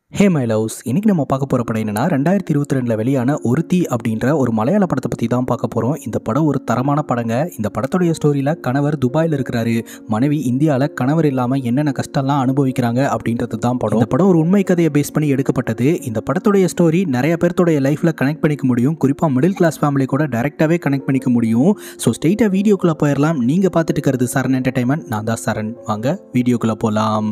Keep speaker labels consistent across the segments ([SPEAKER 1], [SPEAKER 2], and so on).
[SPEAKER 1] hey my loves இன்னைக்கு நம்ம பார்க்க போகிற படம் என்னன்னா ரெண்டாயிரத்தி இருபத்தி ரெண்டில் வெளியான ஒருத்தி அப்படின்ற ஒரு மலையாள படத்தை பற்றி தான் பார்க்க போகிறோம் இந்த படம் ஒரு தரமான படங்க இந்த படத்துடைய ஸ்டோரியில் கணவர் துபாயில் இருக்கிறாரு மனைவி இந்தியாவில் கணவர் இல்லாமல் என்னென்ன கஷ்டம்லாம் அனுபவிக்கிறாங்க அப்படின்றது தான் படம் இந்த படம் ஒரு உண்மை கதையை பேஸ் பண்ணி எடுக்கப்பட்டது இந்த படத்துடைய ஸ்டோரி நிறைய பேர்த்தோடைய லைஃப்பில் கனெக்ட் பண்ணிக்க முடியும் குறிப்பாக மிடில் கிளாஸ் ஃபேமிலி கூட டேரெக்டாகவே கனெக்ட் பண்ணிக்க முடியும் ஸோ ஸ்ட்ரெயிட்டாக வீடியோக்குள்ளே போயிடலாம் நீங்கள் பார்த்துட்டு இருக்கிறது சரண் என்டர்டைன்மெண்ட் நான் தான் சரண் வாங்க வீடியோக்குள்ளே போகலாம்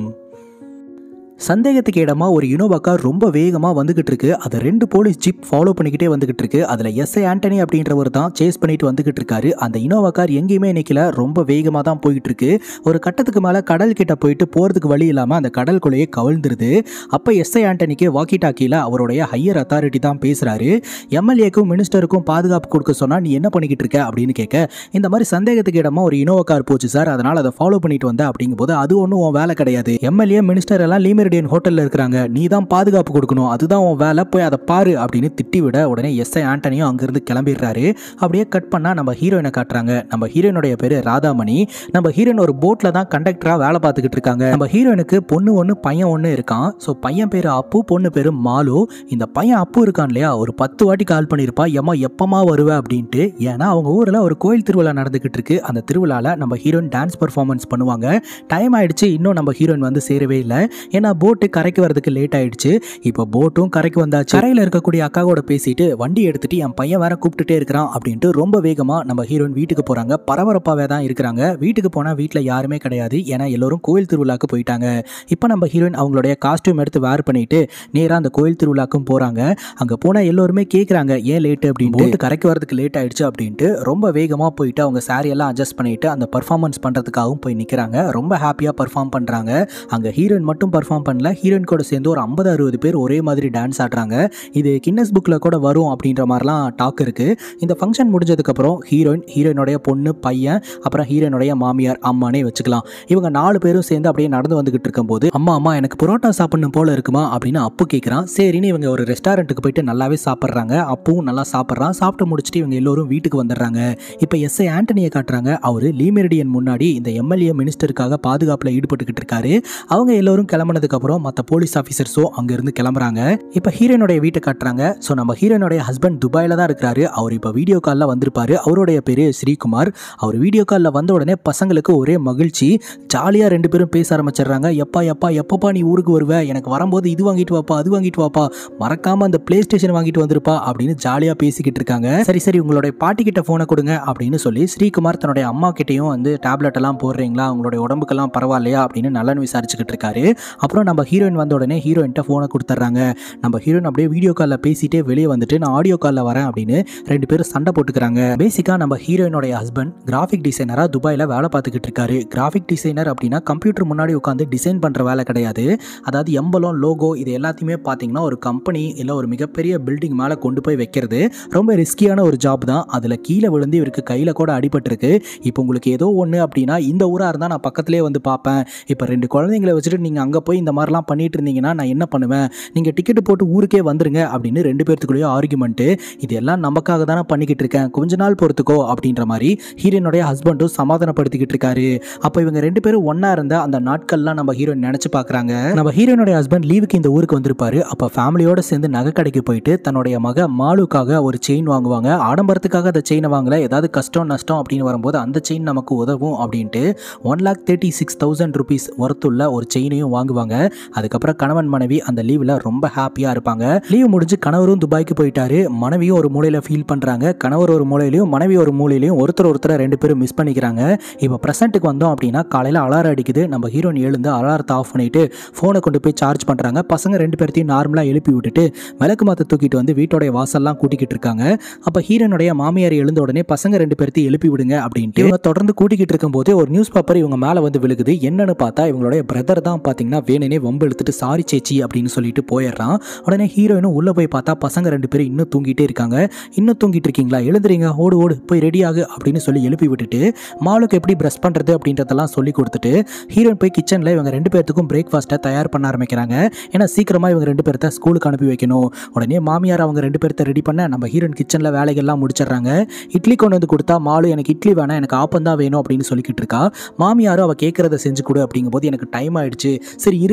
[SPEAKER 1] சந்தேகத்துக்கு இடமா ஒரு இனோவா கார் ரொம்ப வேகமாக வந்துகிட்டு இருக்கு அதை ரெண்டு போலீஸ் ஜிப் ஃபாலோ பண்ணிக்கிட்டே வந்துகிட்டு இருக்கு அதில் எஸ்ஐ ஆண்டனி அப்படின்றவர் தான் சேஸ் பண்ணிட்டு வந்துகிட்டு இருக்காரு அந்த இனோவா கார் எங்கேயுமே நிற்கல ரொம்ப வேகமாக தான் போயிட்டு இருக்கு ஒரு கட்டத்துக்கு மேலே கடல் கிட்ட போயிட்டு போகிறதுக்கு வழி இல்லாமல் அந்த கடலுக்குள்ளேயே கவிழ்ந்துருது அப்போ எஸ்ஐ ஆண்டனிக்கு வாக்கி டாக்கியில் அவருடைய ஹையர் அத்தாரிட்டி தான் பேசுகிறாரு எம்எல்ஏக்கும் மினிஸ்டருக்கும் பாதுகாப்பு கொடுக்க சொன்னால் நீ என்ன பண்ணிக்கிட்டு இருக்க அப்படின்னு கேட்க இந்த மாதிரி சந்தேகத்துக்கு இடமா ஒரு இனோவா கார் போச்சு சார் அதனால் அதை ஃபாலோ பண்ணிட்டு வந்தேன் அப்படிங்கும்போது அது ஒன்றும் உன் வேலை கிடையாது எம்எல்ஏ மினிஸ்டர் எல்லாம் லீமெரிடியன் ஹோட்டலில் இருக்கிறாங்க நீ தான் பாதுகாப்பு கொடுக்கணும் அதுதான் உன் வேலை போய் அதை பாரு அப்படின்னு திட்டி விட உடனே எஸ்ஐ ஆண்டனியும் அங்கேருந்து கிளம்பிடுறாரு அப்படியே கட் பண்ணால் நம்ம ஹீரோயினை காட்டுறாங்க நம்ம ஹீரோயினுடைய பேர் ராதாமணி நம்ம ஹீரோயின் ஒரு போட்டில் தான் கண்டக்டராக வேலை பார்த்துக்கிட்டு இருக்காங்க நம்ம ஹீரோயினுக்கு பொண்ணு ஒன்று பையன் ஒன்று இருக்கான் ஸோ பையன் பேர் அப்பு பொண்ணு பேர் மாலு இந்த பையன் அப்பு இருக்கான் இல்லையா ஒரு பத்து வாட்டி கால் பண்ணியிருப்பா ஏம்மா எப்பமா வருவ அப்படின்ட்டு ஏன்னா அவங்க ஊரில் ஒரு கோயில் திருவிழா நடந்துக்கிட்டு இருக்கு அந்த திருவிழாவில் நம்ம ஹீரோயின் டான்ஸ் பர்ஃபார்மன்ஸ் பண்ணுவாங்க டைம் ஆயிடுச்சு இன்னும் நம்ம ஹீரோயின் வந்து சேரவே இல்லை ஏன்னா போட்டு கரைக்கு வரதுக்கு லேட் ஆயிடுச்சு இப்போ போட்டும் கரைக்கு வந்தாச்சு கரையில் இருக்கக்கூடிய அக்காவோட பேசிட்டு வண்டி எடுத்துட்டு என் பையன் வேற கூப்பிட்டுட்டே இருக்கிறான் அப்படின்ட்டு ரொம்ப வேகமாக நம்ம ஹீரோயின் வீட்டுக்கு போகிறாங்க பரபரப்பாகவே தான் இருக்கிறாங்க வீட்டுக்கு போனால் வீட்டில் யாருமே கிடையாது ஏன்னா எல்லோரும் கோயில் திருவிழாக்கு போயிட்டாங்க இப்போ நம்ம ஹீரோயின் அவங்களுடைய காஸ்டியூம் எடுத்து வேர் பண்ணிட்டு நேராக அந்த கோயில் திருவிழாக்கும் போகிறாங்க அங்கே போனால் எல்லோருமே கேட்குறாங்க ஏன் லேட்டு அப்படின்னு போட்டு கரைக்கு வரதுக்கு லேட் ஆயிடுச்சு அப்படின்ட்டு ரொம்ப வேகமாக போயிட்டு அவங்க saree எல்லாம் அட்ஜஸ்ட் பண்ணிட்டு அந்த பர்ஃபார்மன்ஸ் பண்ணுறதுக்காகவும் போய் நிற்கிறாங்க ரொம்ப ஹாப்பியாக பர்ஃபார்ம் பண்ணுறாங்க அங்கே ஹீரோயின் மட்டும் பர்ஃபார்ம் பண்ணல ஹீரோயின் கூட சேர்ந்து ஒரு ஐம்பது அறுபது பேர் ஒரே மாதிரி டான்ஸ் ஆடுறாங்க இது கின்னஸ் புக்கில் கூட வரும் அப்படின்ற மாதிரிலாம் டாக் இருக்குது இந்த ஃபங்க்ஷன் முடிஞ்சதுக்கப்புறம் ஹீரோயின் ஹீரோயினுடைய பொண்ணு பையன் அப்புறம் ஹீரோயினுடைய மாமியார் அம்மானே வச்சுக்கலாம் இவங்க நாலு பேரும் சேர்ந்து அப்படியே நடந்து வந்துகிட்டு இருக்கும்போது அம்மா அம்மா எனக்கு புரோட்டா சாப்பிடணும் போல இருக்குமா அப்படின்னு அப்பு கேட்குறான் சரின்னு இவங்க ஒரு ரெஸ்டாரண்ட்டுக்கு போயிட்டு நல்லாவே சாப்பிட்றாங்க அப்பவும் நல்லா சாப்பிட்றான் சாப்பிட்டு முடிச்சுட்டு இவங்க எல்லோரும் வீட்டுக்கு வந்துடுறாங்க இப்போ எஸ்ஐ ஆண்டனியை காட்டுறாங்க அவர் லீமெரிடியன் முன்னாடி இந்த எம்எல்ஏ மினிஸ்டருக்காக பாதுகாப்பில் ஈடுபட்டுக்கிட்டு இருக்காரு அவங்க எல்லோரும் கிளம்புனதுக்கு அப்புறம் மற்ற போலீஸ் ஆஃபீஸர்ஸோ அங்கேருந்து கிளம்புறாங்க இப்போ ஹீரோயினுடைய வீட்டை காட்டுறாங்க ஸோ நம்ம ஹீரோயினுடைய ஹஸ்பண்ட் துபாயில் தான் இருக்கிறாரு அவர் இப்போ வீடியோ காலில் வந்திருப்பாரு அவருடைய பேர் ஸ்ரீகுமார் அவர் வீடியோ காலில் வந்த உடனே பசங்களுக்கு ஒரே மகிழ்ச்சி ஜாலியாக ரெண்டு பேரும் பேச ஆரம்பிச்சிடுறாங்க எப்பா எப்பா எப்பப்பா நீ ஊருக்கு வருவ எனக்கு வரும்போது இது வாங்கிட்டு வாப்பா அது வாங்கிட்டு வாப்பா மறக்காம அந்த பிளே ஸ்டேஷன் வாங்கிட்டு வந்திருப்பா அப்படின்னு ஜாலியாக பேசிக்கிட்டு இருக்காங்க சரி சரி உங்களுடைய பாட்டி கிட்ட ஃபோனை கொடுங்க அப்படின்னு சொல்லி ஸ்ரீகுமார் தன்னுடைய அம்மா கிட்டேயும் வந்து டேப்லெட் எல்லாம் போடுறீங்களா உங்களுடைய உடம்புக்கெல்லாம் பரவாயில்லையா அப்படின்னு நலன் விசாரிச்சுக்கிட்டு இருக்காரு அப்புறம் நம்ம ஹீரோயின் வந்த உடனே ஹீரோயின்ட்ட ஃபோனை கொடுத்துட்றாங்க நம்ம ஹீரோயின் அப்படியே வீடியோ காலில் பேசிட்டே வெளியே வந்துட்டு நான் ஆடியோ காலில் வரேன் அப்படின்னு ரெண்டு பேரும் சண்டை போட்டுக்கிறாங்க பேசிக்காக நம்ம ஹீரோயினுடைய ஹஸ்பண்ட் கிராஃபிக் டிசைனராக துபாயில் வேலை பார்த்துக்கிட்டு இருக்காரு கிராஃபிக் டிசைனர் அப்படின்னா கம்ப்யூட்டர் முன்னாடி உட்காந்து டிசைன் பண்ணுற வேலை கிடையாது அதாவது எம்பலம் லோகோ இது எல்லாத்தையுமே பார்த்தீங்கன்னா ஒரு கம்பெனி இல்லை ஒரு மிகப்பெரிய பில்டிங் மேலே கொண்டு போய் வைக்கிறது ரொம்ப ரிஸ்கியான ஒரு ஜாப் தான் அதில் கீழே விழுந்து இவருக்கு கையில் கூட அடிபட்டிருக்கு இப்போ உங்களுக்கு ஏதோ ஒன்று அப்படின்னா இந்த ஊராக இருந்தால் நான் பக்கத்துலேயே வந்து பார்ப்பேன் இப்போ ரெண்டு குழந்தைங்களை வச்சுட்டு நீங்கள் அங்கே போய் இந்த மாதிரிலாம் பண்ணிட்டு இருந்தீங்கன்னா நான் என்ன பண்ணுவேன் நீங்கள் டிக்கெட் போட்டு ஊருக்கே வந்துருங்க அப்படின்னு ரெண்டு பேர்த்துக்குள்ளேயே ஆர்குமெண்ட்டு இது எல்லாம் நமக்காக தானே பண்ணிக்கிட்டு இருக்கேன் கொஞ்ச நாள் பொறுத்துக்கோ அப்படின்ற மாதிரி ஹீரோனுடைய ஹஸ்பண்டும் சமாதானப்படுத்திக்கிட்டு இருக்காரு அப்போ இவங்க ரெண்டு பேரும் ஒன்றா இருந்த அந்த நாட்கள்லாம் நம்ம ஹீரோயின் நினச்சி பார்க்குறாங்க நம்ம ஹீரோனுடைய ஹஸ்பண்ட் லீவுக்கு இந்த ஊருக்கு வந்திருப்பாரு அப்போ ஃபேமிலியோட சேர்ந்து நகை கடைக்கு போயிட்டு தன்னுடைய மக மாலுக்காக ஒரு செயின் வாங்குவாங்க ஆடம்பரத்துக்காக அந்த செயினை வாங்கல ஏதாவது கஷ்டம் நஷ்டம் அப்படின்னு வரும்போது அந்த செயின் நமக்கு உதவும் அப்படின்ட்டு one lakh thirty six thousand rupees ஒர்த்துள்ள ஒரு செயினையும் வாங்குவாங்க அதுக்கப்புறம் கணவன் மனைவி அந்த லீவில் ரொம்ப ஹாப்பியாக இருப்பாங்க லீவ் முடிஞ்சு கணவரும் துபாய்க்கு போயிட்டாரு மனைவியும் ஒரு மூலையில் ஃபீல் பண்ணுறாங்க கணவர் ஒரு மூலையிலையும் மனைவி ஒரு மூலையிலையும் ஒருத்தர் ஒருத்தரை ரெண்டு பேரும் மிஸ் பண்ணிக்கிறாங்க இப்போ ப்ரெசென்ட்டுக்கு வந்தோம் அப்படின்னா காலையில் அலாரம் அடிக்குது நம்ம ஹீரோயின் எழுந்து அலாரத்தை ஆஃப் பண்ணிட்டு ஃபோனை கொண்டு போய் சார்ஜ் பண்ணுறாங்க பசங்க ரெண்டு பேர்த்தையும் நார்மலாக எழுப்பி விட்டுட்டு விளக்கு மாற்ற தூக்கிட்டு வந்து வீட்டோடைய வாசல்லாம் கூட்டிக்கிட்டு இருக்காங்க அப்போ ஹீரோனுடைய மாமியார் எழுந்த உடனே பசங்க ரெண்டு பேர்த்தையும் எழுப்பி விடுங்க அப்படின்ட்டு இவங்க தொடர்ந்து கூட்டிக்கிட்டு இருக்கும்போது ஒரு நியூஸ் பேப்பர் இவங்க மேலே வந்து விழுகுது என்னன்னு பார்த்தா இவங்களுடைய பிரதர் தான் பார்த்தீங்கன்னா வேணுனே வம்பு இழுத்துட்டு சாரி சேச்சி அப்படின்னு சொல்லிட்டு போயிடுறான் உடனே ஹீரோயினும் உள்ளே போய் பார்த்தா பசங்க ரெண்டு பேரும் இன்னும் தூங்கிட்டே இருக்காங்க இன்னும் தூங்கிட்டு இருக்கீங்களா எழுந்துறீங்க ஓடு ஓடு போய் ரெடி ஆகு அப்படின்னு சொல்லி எழுப்பி விட்டுட்டு மாலுக்கு எப்படி ப்ரஷ் பண்ணுறது அப்படின்றதெல்லாம் சொல்லி கொடுத்துட்டு ஹீரோயின் போய் கிச்சனில் இவங்க ரெண்டு பேர்த்துக்கும் பிரேக்ஃபாஸ்ட்டை தயார் பண்ண ஆரம்பிக்கிறாங்க ஏன்னா சீக்கிரமாக இவங்க ரெண்டு பேர்த்த ஸ்கூலுக்கு அனுப்பி வைக்கணும் உடனே மாமியார் அவங்க ரெண்டு பேர்த்த ரெடி பண்ண நம்ம ஹீரோயின் கிச்சனில் வேலைகள்லாம் முடிச்சிடுறாங்க இட்லி கொண்டு வந்து கொடுத்தா மாலு எனக்கு இட்லி வேணாம் எனக்கு ஆப்பம் தான் வேணும் அப்படின்னு சொல்லிக்கிட்டு இருக்கா மாமியாரும் அவள் கேட்குறத செஞ்சு கொடு அப்படிங்கும்போது எனக்கு டைம் ஆயிடுச்சு சரி இரு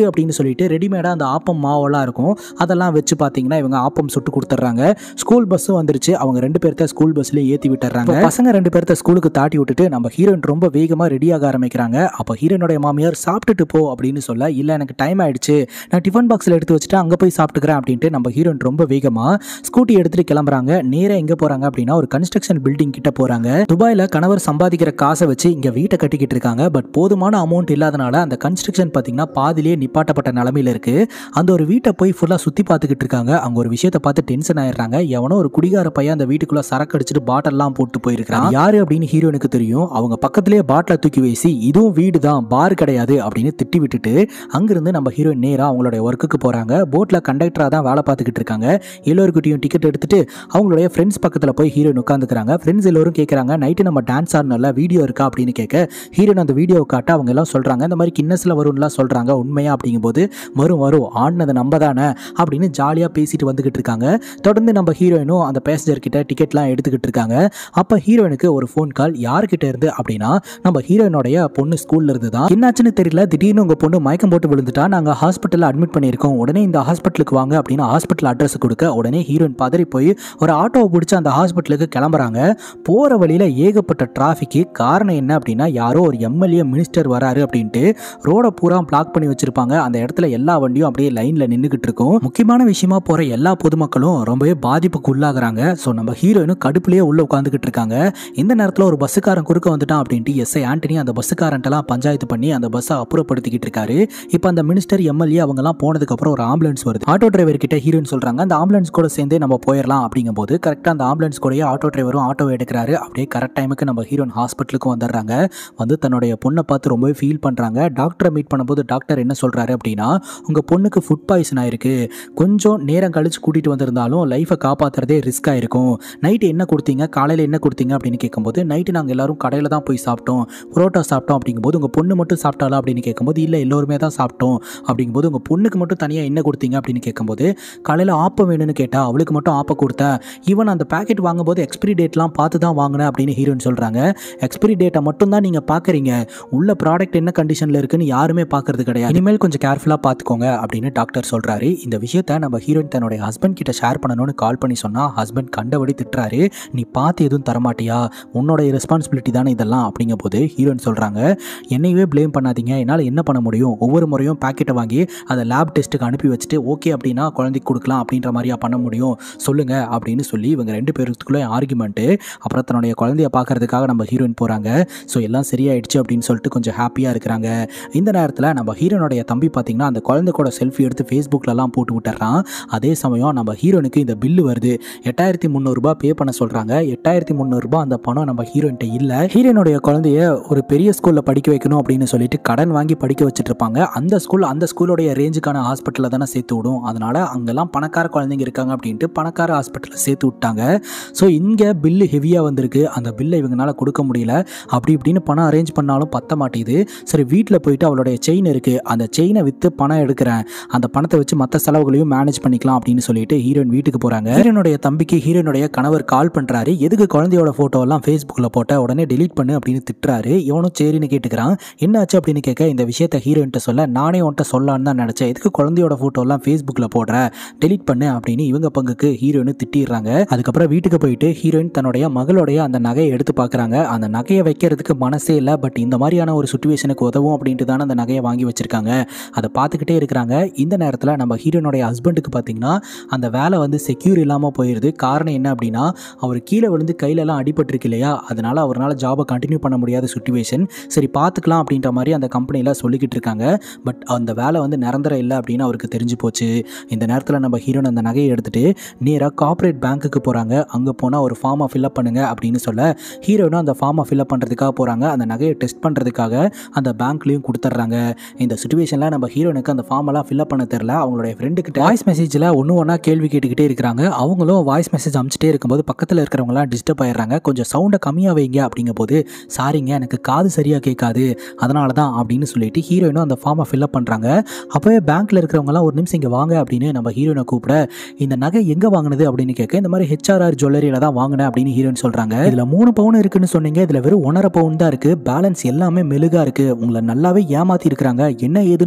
[SPEAKER 1] கீரு அப்படின்னு சொல்லிட்டு ரெடிமேடாக அந்த ஆப்பம் மாவெல்லாம் இருக்கும் அதெல்லாம் வச்சு பார்த்தீங்கன்னா இவங்க ஆப்பம் சுட்டு கொடுத்துட்றாங்க ஸ்கூல் பஸ்ஸும் வந்துருச்சு அவங்க ரெண்டு பேர்த்த ஸ்கூல் பஸ்லேயே ஏற்றி விட்டுறாங்க பசங்க ரெண்டு பேர்த்த ஸ்கூலுக்கு தாட்டி விட்டுட்டு நம்ம ஹீரோயின் ரொம்ப வேகமாக ரெடியாக ஆரம்பிக்கிறாங்க அப்போ ஹீரோனுடைய மாமியார் சாப்பிட்டுட்டு போ அப்படின்னு சொல்ல இல்லை எனக்கு டைம் ஆயிடுச்சு நான் டிஃபன் பாக்ஸில் எடுத்து வச்சுட்டு அங்கே போய் சாப்பிட்டுக்கிறேன் அப்படின்ட்டு நம்ம ஹீரோயின் ரொம்ப வேகமாக ஸ்கூட்டி எடுத்துட்டு கிளம்புறாங்க நேராக எங்கே போகிறாங்க அப்படின்னா ஒரு கன்ஸ்ட்ரக்ஷன் பில்டிங் கிட்ட போகிறாங்க துபாயில் கணவர் சம்பாதிக்கிற காசை வச்சு இங்கே வீட்டை கட்டிக்கிட்டு இருக்காங்க பட் போதுமான அமௌண்ட் இல்லாதனால அந்த கன்ஸ்ட்ரக்ஷன் பார்த்தீங்கன்னா பாதிலே நிப்பாட்டப்பட்ட நிலமையில இருக்கு அந்த ஒரு வீட்டை போய் ஃபுல்லாக சுற்றி பார்த்துக்கிட்டு இருக்காங்க அங்கே ஒரு விஷயத்தை பார்த்து டென்ஷன் ஆயிடுறாங்க எவனோ ஒரு குடிகார பையன் அந்த வீட்டுக்குள்ள சரக்கு அடிச்சுட்டு பாட்டில்லாம் போட்டு போயிருக்கான் யாரு அப்படின்னு ஹீரோனுக்கு தெரியும் அவங்க பக்கத்திலேயே பாட்டில தூக்கி வீசி இதுவும் வீடு தான் பார் கிடையாது அப்படின்னு திட்டி விட்டுட்டு அங்கிருந்து நம்ம ஹீரோயின் நேராக அவங்களுடைய ஒர்க்குக்கு போகிறாங்க போட்டில் கண்டக்டராக தான் வேலை பார்த்துக்கிட்டு இருக்காங்க எல்லோருக்கிட்டையும் டிக்கெட் எடுத்துட்டு அவங்களுடைய ஃப்ரெண்ட்ஸ் பக்கத்தில் போய் ஹீரோயின் உட்காந்துக்கிறாங்க ஃப்ரெண்ட்ஸ் எல்லோரும் கேட்குறாங்க நைட்டு நம்ம டான்ஸ் ஆடணும்ல வீடியோ இருக்கா அப்படின்னு கேட்க ஹீரோயின் அந்த வீடியோ காட்ட அவங்க எல்லாம் சொல்கிறாங்க இந்த மாதிரி கின்னஸில் வரும்லாம் சொல்கிறாங்க உண்மையா அப்படிங்கும்போது வரும் வரும் ஆடினது நம்ம தானே அப்படின்னு ஜாலியாக பேசிட்டு வந்துக்கிட்டு இருக்காங்க தொடர்ந்து நம்ம ஹீரோயினும் அந்த பேசஞ்சர் கிட்ட டிக்கெட்லாம் எடுத்துக்கிட்டு இருக்காங்க அப்போ ஹீரோயினுக்கு ஒரு ஃபோன் கால் யார்கிட்ட இருந்து அப்படின்னா நம்ம ஹீரோயினுடைய பொண்ணு ஸ்கூல்ல இருந்து தான் என்னாச்சுன்னு தெரியல திடீர்னு உங்க பொண்ணு மயக்கம் போட்டு விழுந்துட்டா நாங்கள் ஹாஸ்பிட்டலில் அட்மிட் பண்ணியிருக்கோம் உடனே இந்த ஹாஸ்பிட்டலுக்கு வாங்க அப்படின்னு ஹாஸ்பிட்டல் அட்ரஸ் கொடுக்க உடனே ஹீரோயின் பதறி போய் ஒரு ஆட்டோவை பிடிச்சி அந்த ஹாஸ்பிட்டலுக்கு கிளம்புறாங்க போகிற வழியில் ஏகப்பட்ட டிராஃபிக்கு காரணம் என்ன அப்படின்னா யாரோ ஒரு எம்எல்ஏ மினிஸ்டர் வராரு அப்படின்ட்டு ரோடை பூரா பிளாக் பண்ணி வச்சிருப்பாங்க அந்த இடத்துல எல்லா வண்டியும் அப்படியே லைனில் நின்றுக்கிட்டு இருக்கும் முக்கியமான விஷயமா போகிற எல்லா பொதுமக்களும் ரொம்பவே பாதிப்புக்கு உள்ளாகுறாங்க ஸோ நம்ம ஹீரோயினும் கடுப்புலேயே உள்ள உட்காந்துக்கிட்டு இருக்காங்க இந்த நேரத்தில் ஒரு பஸ்ஸுக்காரன் குறுக்க வந்துட்டான் அப்படின்ட்டு எஸ்ஐ ஆண்டனி அந்த பஸ்ஸுக்காரன்ட்டெல்லாம் பஞ்சாயத்து பண்ணி அந்த பஸ்ஸை அப்புறப்படுத்திக்கிட்டு இருக்காரு இப்போ அந்த மினிஸ்டர் எம்எல்ஏ அவங்கெல்லாம் போனதுக்கப்புறம் ஒரு ஆம்புலன்ஸ் வருது ஆட்டோ டிரைவர் கிட்ட ஹீரோயின் சொல்கிறாங்க அந்த ஆம்புலன்ஸ் கூட சேர்ந்தே நம்ம போயிடலாம் அப்படிங்கும்போது கரெக்டாக அந்த ஆம்புலன்ஸ் கூடயே ஆட்டோ டிரைவரும் ஆட்டோ எடுக்கிறாரு அப்படியே கரெக்ட் டைமுக்கு நம்ம ஹீரோயின் ஹாஸ்பிட்டலுக்கு வந்துடுறாங்க வந்து தன்னுடைய பொண்ணை பார்த்து ரொம்பவே ஃபீல் பண்ணுறாங்க டாக்டரை மீட் பண்ணும்போது டாக்டர் என்ன சொல்கிறாரு அப்படின்னா உங்கள் பொண்ணுக்கு ஃபுட் பாய்சன் ஆயிருக்கு கொஞ்சம் நேரம் கழிச்சு கூட்டிகிட்டு வந்திருந்தாலும் லைஃபை காப்பாற்றுறதே ரிஸ்க் ஆயிருக்கும் நைட்டு என்ன கொடுத்தீங்க காலையில் என்ன கொடுத்தீங்க அப்படின்னு கேட்கும்போது நைட்டு நாங்கள் எல்லாரும் கடையில் தான் போய் சாப்பிட்டோம் புரோட்டா சாப்பிட்டோம் அப்படிங்கும்போது உங்கள் பொண்ணு மட்டும் சாப்பிட்டாளா அப்படின்னு கேட்கும்போது இல்லை எல்லோருமே தான் சாப்பிட்டோம் அப்படிங்கும்போது உங்கள் பொண்ணுக்கு மட்டும் தனியாக என்ன கொடுத்தீங்க அப்படின்னு கேட்கும்போது காலையில் ஆப்பம் வேணும்னு கேட்டால் அவளுக்கு மட்டும் ஆப்பம் கொடுத்தேன் ஈவன் அந்த பேக்கெட் வாங்கும்போது எக்ஸ்பிரி டேட்லாம் பார்த்து தான் வாங்கினேன் அப்படின்னு ஹீரோயின் சொல்கிறாங்க எக்ஸ்பிரி டேட்டை மட்டும் தான் நீங்கள் பார்க்குறீங்க உள்ள ப்ராடக்ட் என்ன கண்டிஷனில் இருக்குன்னு யாருமே பார்க்கறது கிடையாது இனிமேல் கொஞ்சம் கேர்ஃபுல்லாக பார்த்துக்கோங்க அப்படின்னு டாக்டர் சொல்கிறாரு இந்த விஷயத்த நம்ம ஹீரோயின் தன்னுடைய ஹஸ்பண்ட் கிட்ட ஷேர் பண்ணணும்னு கால் பண்ணி சொன்னால் ஹஸ்பண்ட் கண்டபடி திட்டுறாரு நீ பார்த்து எதுவும் தரமாட்டியா உன்னோட ரெஸ்பான்சிபிலிட்டி தானே இதெல்லாம் அப்படிங்கும்போது ஹீரோயின் சொல்கிறாங்க என்னையவே ப்ளேம் பண்ணாதீங்க என்னால் என்ன பண்ண முடியும் ஒவ்வொரு முறையும் பேக்கெட்டை வாங்கி அதை லேப் டெஸ்ட்டுக்கு அனுப்பி வச்சுட்டு ஓகே அப்படின்னா குழந்தைக்கு கொடுக்கலாம் அப்படின்ற மாதிரியா பண்ண முடியும் சொல்லுங்க அப்படின்னு சொல்லி இவங்க ரெண்டு பேருக்குள்ளே ஆர்குமெண்ட்டு அப்புறம் தன்னுடைய குழந்தைய பார்க்கறதுக்காக நம்ம ஹீரோயின் போகிறாங்க ஸோ எல்லாம் சரியாயிடுச்சு அப்படின்னு சொல்லிட்டு கொஞ்சம் ஹாப்பியாக இருக்கிறாங்க இந்த நேரத்தில் நம்ம ஹீரோனுடைய தம்பி பார்த்தீங்கன்னா அந்த குழந்தை கூட செல்ஃபி எடுத்து ஃபேஸ்புக்கிலலாம் போட்டு விட்டுறான் அதே சமயம் நம்ம ஹீரோனுக்கு இந்த பில்லு வருது எட்டாயிரத்தி முந்நூறுரூபா பே பண்ண சொல்கிறாங்க எட்டாயிரத்தி முந்நூறுரூபா அந்த பணம் நம்ம ஹீரோயின்ட்ட இல்லை ஹீரோனுடைய குழந்தைய ஒரு பெரிய ஸ்கூலில் படிக்க வைக்கணும் அப்படின்னு சொல்லிட்டு கடன் வாங்கி படிக்க வச்சுட்டு இருப்பாங்க அந்த ஸ்கூல் அந்த ஸ்கூலோடைய ரேஞ்சுக்கான ஹாஸ்பிட்டலில் தானே சேர்த்து விடும் அதனால் அங்கெல்லாம் பணக்கார குழந்தைங்க இருக்காங்க அப்படின்ட்டு பணக்கார ஹாஸ்பிட்டலில் சேர்த்து விட்டாங்க ஸோ இங்கே பில்லு ஹெவியாக வந்திருக்கு அந்த பில்லை இவங்களால கொடுக்க முடியல அப்படி இப்படின்னு பணம் அரேஞ்ச் பண்ணாலும் பத்த மாட்டேங்குது சரி வீட்டில் போயிட்டு அவளுடைய செயின் இருக்குது அந்த செயினை விற்று பணம் எடுக்கிறேன் அந்த பணத்தை வச்சு மற்ற செலவுகளையும் மேனேஜ் பண்ணிக்கலாம் அப்படின்னு சொல்லிட்டு ஹீரோயின் வீட்டுக்கு போகிறாங்க ஹீரோனுடைய தம்பிக்கு ஹீரோனுடைய கணவர் கால் பண்ணுறாரு எதுக்கு குழந்தையோட ஃபோட்டோலாம் ஃபேஸ்புக்கில் போட்ட உடனே delete பண்ணு அப்படின்னு திட்டுறாரு இவனும் சரின்னு கேட்டுக்கிறான் என்னாச்சு அப்படின்னு கேட்க இந்த விஷயத்த ஹீரோயின்ட்ட சொல்ல நானே உன்ட்ட சொல்லலான்னு தான் நினச்சேன் எதுக்கு குழந்தையோட ஃபோட்டோலாம் ஃபேஸ்புக்கில் போடுற delete பண்ணு அப்படின்னு இவங்க பங்குக்கு ஹீரோயின் திட்டிடுறாங்க அதுக்கப்புறம் வீட்டுக்கு போயிட்டு ஹீரோயின் தன்னுடைய மகளுடைய அந்த நகையை எடுத்து பார்க்குறாங்க அந்த நகையை வைக்கிறதுக்கு மனசே இல்லை பட் இந்த மாதிரியான ஒரு சுச்சுவேஷனுக்கு உதவும் அப்படின்ட்டு தானே அந்த நகையை வாங்கி வச்சிருக்காங்க அதை பார்த்துக்கிட்டே இருக்கிறாங்க இந்த நேரத்தில் நம்ம ஹீரோனுடைய ஹஸ்பண்டுக்கு பார்த்தீங்கன்னா அந்த வேலை வந்து செக்யூர் இல்லாமல் போயிடுது காரணம் என்ன அப்படின்னா அவர் கீழே விழுந்து கையிலலாம் அடிபட்டிருக்கு இல்லையா அதனால அவரால் ஜாபை கண்டினியூ பண்ண முடியாத சுச்சுவேஷன் சரி பார்த்துக்கலாம் அப்படின்ற மாதிரி அந்த கம்பெனியில் சொல்லிக்கிட்டு இருக்காங்க பட் அந்த வேலை வந்து நிரந்தரம் இல்லை அப்படின்னு அவருக்கு தெரிஞ்சு போச்சு இந்த நேரத்தில் நம்ம ஹீரோன் அந்த நகையை எடுத்துட்டு நேராக கார்ப்பரேட் பேங்க்குக்கு போகிறாங்க அங்கே போனால் ஒரு ஃபார்மை ஃபில்அப் பண்ணுங்க அப்படின்னு சொல்ல ஹீரோனும் அந்த ஃபார்மை ஃபில்அப் பண்ணுறதுக்காக போகிறாங்க அந்த நகையை டெஸ்ட் பண்ணுறதுக்காக அந்த பேங்க்லேயும் கொடுத்துட்றாங்க இந்த சுச்சுவேஷனில் நம்ம ஹீரோனுக்கு அந்த ஃபார்ம் எல்லாம் ஃபில்அப் பண்ண தெரில அவங்களுடைய ஃப்ரெண்டுக்கிட்ட வாய்ஸ் மெசேஜில் ஒன்று ஒன்றா கேள்வி கேட்டுக்கிட்டே இருக்கிறாங்க அவங்களும் வாய்ஸ் மெசேஜ் அனுப்பிச்சிட்டே இருக்கும்போது பக்கத்தில் இருக்கிறவங்களாம் டிஸ்டர்ப் ஆயிடுறாங்க கொஞ்சம் சவுண்டை கம்மியாக வைங்க அப்படிங்கும்போது சாரிங்க எனக்கு காது சரியாக கேட்காது அதனால தான் அப்படின்னு சொல்லிட்டு ஹீரோயினும் அந்த ஃபார்மை ஃபில்அப் பண்ணுறாங்க அப்போவே பேங்க்கில் இருக்கிறவங்கலாம் ஒரு நிமிஷம் இங்கே வாங்க அப்படின்னு நம்ம ஹீரோயினை கூப்பிட இந்த நகை எங்கே வாங்கினது அப்படின்னு கேட்க இந்த மாதிரி ஹெச்ஆர்ஆர் ஜுவல்லரியில் தான் வாங்கினேன் அப்படின்னு ஹீரோயின் சொல்கிறாங்க இதில் மூணு பவுன் இருக்குன்னு சொன்னீங்க இதில் வெறும் ஒன்றரை பவுன் தான் இருக்குது பேலன்ஸ் எல்லாமே மெழுகாக இருக்குது உங்களை நல்லாவே ஏமாற்றி இருக்கிறாங்க என்ன ஏதுன்னு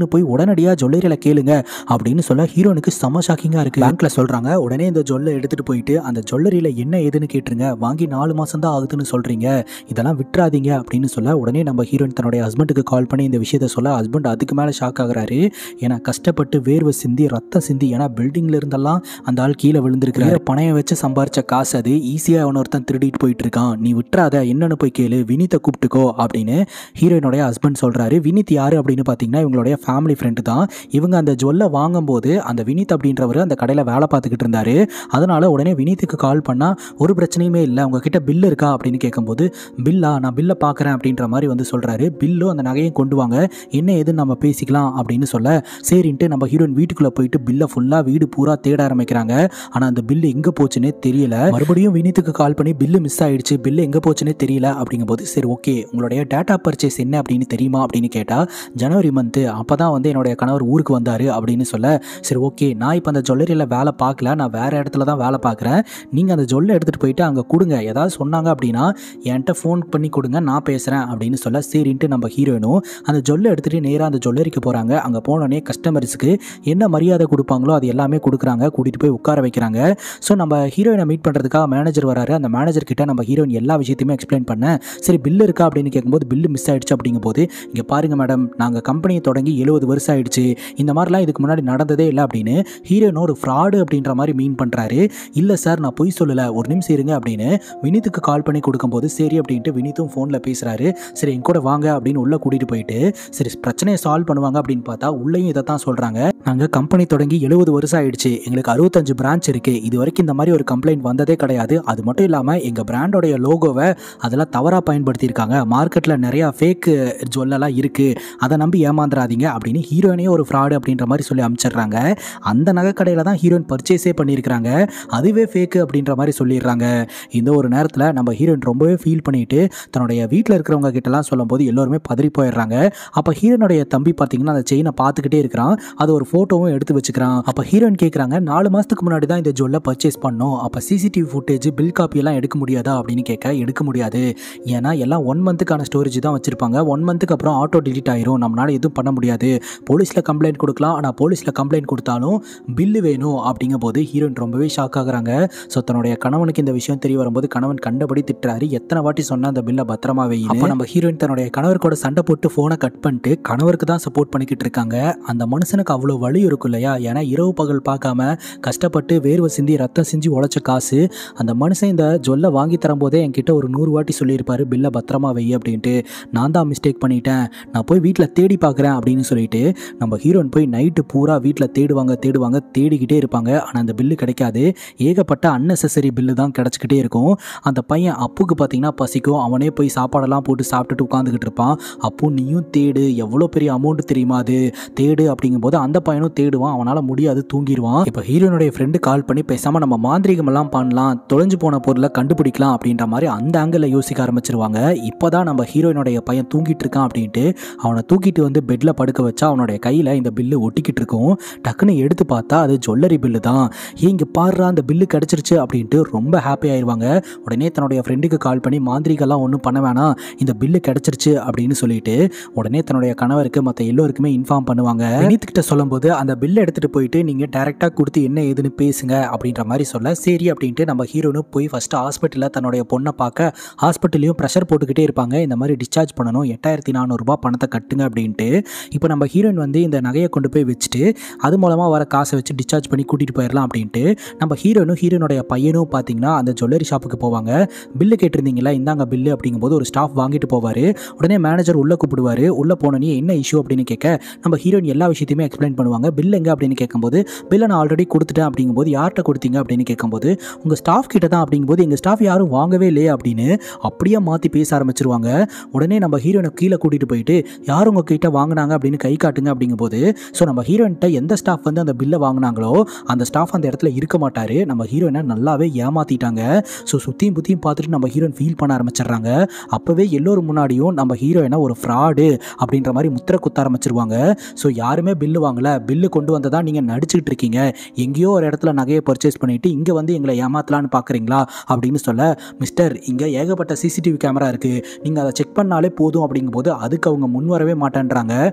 [SPEAKER 1] ஏதுன்னு போய் உடனடியாக ஜுவல்லரியில் கேளுங்க அப்படின்னு சொல்ல ஹீரோனுக்கு செம ஷாக்கிங்காக இருக்குது பேங்க்கில் சொல்கிறாங்க உடனே இந்த ஜுவல்லை எடுத்துகிட்டு போயிட்டு அந்த ஜுவல்லரியில் என்ன ஏதுன்னு கேட்டுருங்க வாங்கி நாலு மாதம் தான் ஆகுதுன்னு சொல்கிறீங்க இதெல்லாம் விட்டுறாதீங்க அப்படின்னு சொல்ல உடனே நம்ம ஹீரோயின் தன்னுடைய ஹஸ்பண்டுக்கு கால் பண்ணி இந்த விஷயத்த சொல்ல ஹஸ்பண்ட் அதுக்கு மேலே ஷாக் ஆகுறாரு ஏன்னா கஷ்டப்பட்டு வேர்வை சிந்தி ரத்தம் சிந்தி ஏன்னா பில்டிங்ல இருந்தெல்லாம் அந்த ஆள் கீழே விழுந்திருக்கிறாரு பணையம் வச்சு சம்பாரிச்ச காசு அது ஈஸியாக அவன் ஒருத்தன் திருடிட்டு போயிட்டு இருக்கான் நீ விட்டுறாத என்னன்னு போய் கேளு வினித்தை கூப்பிட்டுக்கோ அப்படின்னு ஹீரோயினுடைய ஹஸ்பண்ட் சொல்கிறாரு வினித் யார் அப்படின்னு பார்த்தீங்கன்னா இவங்களுடைய ஃபேமிலி ஃப்ரெண்டு தான் இவங்க அந்த ஜுவல்லை வாங்கும்போது அந்த வினித் அப்படின்றவர் அந்த கடையில் வேலை பார்த்துக்கிட்டு இருந்தாரு அதனால உடனே வினித்துக்கு கால் பண்ணால் ஒரு பிரச்சனையுமே இல்லை உங்ககிட்ட பில் இருக்கா அப்படின்னு கேட்கும்போது பில்லா நான் பில்லை பார்க்குறேன் அப்படின்ற மாதிரி வந்து சொல்கிறாரு பில்லும் அந்த நகையும் கொண்டு வாங்க என்ன ஏதுன்னு நம்ம பேசிக்கலாம் அப்படின்னு சொல்ல சரின்ட்டு நம்ம ஹீரோயின் வீட்டுக்குள்ளே போயிட்டு பில்லை ஃபுல்லாக வீடு பூரா தேட ஆரம்பிக்கிறாங்க ஆனால் அந்த பில்லு எங்கே போச்சுன்னே தெரியல மறுபடியும் வினித்துக்கு கால் பண்ணி பில்லு மிஸ் ஆயிடுச்சு பில்லு எங்கே போச்சுன்னே தெரியல அப்படிங்கும்போது சரி ஓகே உங்களுடைய டேட்டா பர்ச்சேஸ் என்ன அப்படின்னு தெரியுமா அப்படின்னு கேட்டால் ஜனவரி மந்த்து அப்போ தான் வந்து என்னுடைய கணவர் ஊருக்கு வந்தார் அப்படின்னு சொல்ல சரி ஓகே நான் இப்போ அந்த ஜுவல்லரியில் வேலை பார்க்கல நான் வேறு இடத்துல தான் வேலை பார்க்குறேன் நீங்கள் அந்த ஜுவல்லை எடுத்துகிட்டு போயிட்டு அங்கே கொடுங்க ஏதாவது சொன்னாங்க அப்படின்னா என்கிட்ட ஃபோன் பண்ணி கொடுங்க நான் பேசுகிறேன் அப்படின்னு சொல்ல சரின்ட்டு நம்ம ஹீரோயினும் அந்த ஜுவல்லை எடுத்துகிட்டு நேராக அந்த ஜுவல்லரிக்கு போகிறாங்க அங்கே போனோடனே கஸ்டமர்ஸுக்கு என்ன மரியாதை கொடுப்பாங்களோ அது எல்லாமே கொடுக்குறாங்க கூட்டிகிட்டு போய் உட்கார வைக்கிறாங்க ஸோ நம்ம ஹீரோயினை மீட் பண்ணுறதுக்காக மேனேஜர் வராரு அந்த மேனேஜர் கிட்ட நம்ம ஹீரோயின் எல்லா விஷயத்தையுமே எக்ஸ்பிளைன் பண்ணேன் சரி பில்லு இருக்கா அப்படின்னு கேட்கும்போது பில்லு மிஸ் ஆயிடுச்சு அப்படிங்கும்போது இங்கே பாருங்க மேடம் நாங்கள் கம்பெனியை தொடங்கி எழுபது வருஷம் ஆயிடுச்சு இந்த மாதிரிலாம் இதுக்கு முன்னாடி நடந்ததே இல்லை அப்படின்னு ஹீரோயின் ஒரு ஃப்ராடு அப்படின்ற மாதிரி மீன் பண்ணுறாரு இல்லை சார் நான் பொய் சொல்லலை ஒரு நிமிஷம் இருங்க அப்படின்னு வினித்துக்கு கால் பண்ணி கொடுக்கும்போது சரி அப்படின்ட்டு வினித்தும் ஃபோனில் பேசுகிறாரு சரி என் கூட வாங்க அப்படின்னு உள்ளே கூட்டிகிட்டு போயிட்டு சரி பிரச்சனையை சால்வ் பண்ணுவாங்க அப்படின்னு பார்த்தா உள்ளேயும் இதை தான் சொல்கிறாங்க நாங்கள் கம்பெனி தொடங்கி எழுபது வருஷம் ஆயிடுச்சு எங்களுக்கு அறுபத்தஞ்சு பிரான்ச் இருக்குது இது வரைக்கும் இந்த மாதிரி ஒரு கம்ப்ளைண்ட் வந்ததே கிடையாது அது மட்டும் இல்லாமல் எங்கள் பிராண்டோடைய லோகோவை அதெல்லாம் தவறாக பயன்படுத்தியிருக்காங்க மார்க்கெட்டில் நிறையா ஃபேக்கு ஜுவல்லெல்லாம் இருக்குது அதை நம்பி ஏமாந்துடாதீங்க அப்படின்னு ஹீரோயினே ஒரு ஃப்ராடு அப்படின்ற மாதிரி சொல்லி அனுப்பிச்சிடுறாங்க அந்த நகைக்கடையில் தான் ஹீரோயின் பர்ச்சேஸே பண்ணியிருக்கிறாங்க அதுவே ஃபேக்கு அப்படின்ற மாதிரி சொல்லிடுறாங்க இந்த ஒரு நேரத்தில் நம்ம ஹீரோயின் ரொம்பவே ஃபீல் பண்ணிட்டு தன்னுடைய வீட்டில் இருக்கிறவங்க கிட்டலாம் சொல்லும்போது எல்லோருமே பதறி போயிடுறாங்க அப்போ ஹீரோனுடைய தம்பி பார்த்தீங்கன்னா அந்த செயினை பார்த்துக்கிட்டே இருக்கிறான் அது ஒரு ஃபோட்டோவும் எடுத்து வச்சுக்கிறான் அப்போ ஹீரோயின் கேட்குறாங்க நாலு மாதத்துக்கு முன்னாடி தான் இந்த ஜுவல்லை பர்ச்சேஸ் பண்ணோம் அப்போ சிசிடிவி ஃபுட்டேஜ் பில் காப்பி எல்லாம் எடுக்க முடியாதா அப்படின்னு கேட்க எடுக்க முடியாது ஏன்னா எல்லாம் ஒன் மந்த்துக்கான ஸ்டோரேஜ் தான் வச்சிருப்பாங்க ஒன் மந்த்துக்கு அப்புறம் ஆட்டோ டிலீட் ஆயிரும் நம்மளால எதுவும் பண்ண முடியாது போலீஸில் கம்ப்ளைண்ட் கொடுக்கலாம் ஆனால் போலீஸில் கம்ப்ளைண்ட் கொடுத்தாலும் பில்லு வேணும் அப்படிங்கும்போது ஹீரோயின் ரொம்பவே ஷாக் ஆகுறாங்க ஸோ தன்னுடைய கணவனுக்கு இந்த விஷயம் தெரிய வரும்போது கணவன் கண்டபடி திட்டுறாரு எத்தனை வாட்டி சொன்ன அந்த பில்லை பத்திரமா வை அப்போ நம்ம ஹீரோயின் தன்னுடைய கணவர் கூட சண்டை போட்டு ஃபோனை கட் பண்ணிட்டு கணவருக்கு தான் சப்போர்ட் பண்ணிக்கிட்டு இருக்காங்க அந்த மனுஷனுக்கு அவ்வளோ வலி இருக்கும் இல்லையா ஏன்னா இரவு பகல் பார்க்காம கஷ்டப்பட்டு வேர்வை சிந்தி ரத்தம் சிந்தி உழைச்ச காசு அந்த மனுஷன் இந்த ஜொல்லை வாங்கி தரும்போதே என்கிட்ட ஒரு நூறு வாட்டி சொல்லியிருப்பாரு பில்லை பத்திரமா வை அப்படின்ட்டு நான் தான் மிஸ்டேக் பண்ணிட்டேன் நான் போய் வீட்டில் தேடி பார்க்குறேன் அப்படின்னு சொல்லிட்டு நம்ம ஹீரோயின் போய் நைட்டு பூரா வீட்டில் தேடுவாங்க தேடுவாங்க தேடிக்கிட்டே இருப்பாங்க ஆனால் அந்த பில்லு கிடைக்காது ஏகப்பட்ட அன்னெசரி பில்லு தான் கிடச்சிக்கிட்டே இருக்கும் அந்த பையன் அப்புக்கு பார்த்தீங்கன்னா பசிக்கும் அவனே போய் சாப்பாடெல்லாம் போட்டு சாப்பிட்டுட்டு உட்காந்துக்கிட்டு இருப்பான் அப்போ நீயும் தேடு எவ்வளோ பெரிய அமௌண்ட் தெரியுமா அது தேடு அப்படிங்கும்போது அந்த பையனும் தேடுவான் அவனால் முடியாது தூங்கிடுவான் இப்போ ஹீரோனுடைய ஃப்ரெண்டு கால் பண்ணி பேசாமல் நம்ம மாந்திரிகம் எல்லாம் பண்ணலாம் தொலைஞ்சு போன பொருளை கண்டுபிடிக்கலாம் அப்படின்ற மாதிரி அந்த ஆங்கிளில் யோசிக்க ஆரம்பிச்சிருவாங்க இப்போ தான் நம்ம ஹீரோயினுடைய பையன் தூங்கிட்டு இருக்கான் அப்படின்ட்டு அவனை தூக்கிட்டு வந்து பெட்டில் படுக்க வச்சா அவனுடைய கையில் இந்த பில்லு ஒட்டிக்கிட்டு இருக்கும் டக்குன்னு எடுத்து பார்த்தா அது ஜுவல்லரி பில்லு தான் ஏன் இங்கே பாடுறா அந்த பில்லு கிடச்சிருச்சு அப்படின்ட்டு ரொம்ப ஹாப்பி ஆயிடுவாங்க உடனே தன்னுடைய ஃப்ரெண்டுக்கு கால் பண்ணி மாந்திரிகெல்லாம் ஒன்றும் பண்ண வேணாம் இந்த பில்லு கிடச்சிருச்சு அப்படின்னு சொல்லிட்டு உடனே தன்னுடைய கணவருக்கு மற்ற எல்லோருக்குமே இன்ஃபார்ம் பண்ணுவாங்க வினீத் கிட்ட சொல்லும்போது அந்த பில்லை எடுத்துகிட்டு போயிட்டு நீங்கள் டேரெக்டாக கொடுத்து என்ன ஏதுன்னு பேசுங்க அப்படின்ற மாதிரி சொல்ல சரி அப்படின்ட்டு நம்ம ஹீரோனும் போய் ஃபஸ்ட்டு ஹாஸ்பிட்டலில் தன்னுடைய பொண்ணை பார்க்க ஹாஸ்பிட்டல்லையும் ப்ரெஷர் போட்டுக்கிட்டே இருப்பாங்க இந்த மாதிரி டிஸ்சார்ஜ் பண்ணணும் எட்டாயிரத்தி நானூறுரூபா பணத்தை கட்டுங்க அப்படின்ட்டு இப்போ நம்ம ஹீரோயின் வந்து இந்த நகையை கொண்டு போய் வச்சுட்டு அது மூலமாக வர காசை வச்சு டிஸ்சார்ஜ் பண்ணி கூட்டிகிட்டு போயிடலாம் அப்படின்ட்டு நம்ம ஹீரோனும் ஹீரோனுடைய பையனும் பார்த்தீங்கன்னா அந்த ஜுவல்லரி ஷாப்புக்கு போவாங்க பில்லு கேட்டிருந்தீங்களா இந்தாங்க பில்லு அப்படிங்கும்போது ஒரு ஸ்டாஃப் வாங்கிட்டு போவார் உடனே மேனேஜர் உள்ளே கூப்பிடுவார் உள்ளே போனோன்னே என்ன இஷ்யூ அப்படின்னு கேட்க நம்ம ஹீரோயின் எல்லா விஷயத்தையுமே எக்ஸ்பிளைன் பண்ணுவாங்க பில் எங்க அப்படின்னு கேட்கும்போது பில்லை நான் ஆல்ரெடி கொடுத்துட்டேன் அப்படிங்கும்போது யார்கிட்ட கொடுத்தீங்க அப்படின்னு கேட்கும்போது உங்கள் ஸ்டாஃப் கிட்ட தான் அப்படிங்கும்போது எங்கள் ஸ்டாஃப் யாரும் வாங்கவே இல்லையே அப்படின்னு அப்படியே மாற்றி பேச ஆரம்பிச்சிருவாங்க உடனே நம்ம ஹீரோயினை கீழே கூட்டிகிட்டு போயிட்டு யார் உங்கள் கிட்ட வாங்கினாங்க அப்படின்னு கை காட்டுங்க அப்படிங்கும்போது ஸோ நம்ம ஹீரோயின்ட்ட எந்த ஸ்டாஃப் வந்து அந்த பில்லை வாங்கினாங்களோ அந்த ஸ்டாஃப் அந்த இடத்துல இருக்க மாட்டார் நம்ம ஹீரோயினை நல்லாவே ஏமாற்றிட்டாங்க ஸோ சுற்றியும் புத்தியும் பார்த்துட்டு நம்ம ஹீரோயின் ஃபீல் பண்ண ஆரம்பிச்சிடுறாங்க அப்போவே எல்லோரும் முன்னாடியும் நம்ம ஹீரோயினை ஒரு ஃப்ராடு அப்படின்ற மாதிரி முத்திரை குத்த ஆரம்பிச்சிருவாங்க ஸோ யாருமே பில்லு வாங்கல பில்லு கொண்டு வந்ததா நீங்கள் நடிச்சுக்கிட்டு இருக்கீங்க எங்கேயோ ஒரு இடத்துல நகையை பர்ச்சேஸ் பண்ணிட்டு இங்கே வந்து எங்களை ஏமாத்தலான்னு பார்க்குறீங்களா அப்படின்னு சொல்ல மிஸ்டர் இங்கே ஏகப்பட்ட சிசிடிவி கேமரா இருக்குது நீங்கள் அதை செக் பண்ணாலே போதும் அப்படிங்கும்போது அதுக்கு அவங்க முன் வரவே மாட்டேன்றாங்க உடனே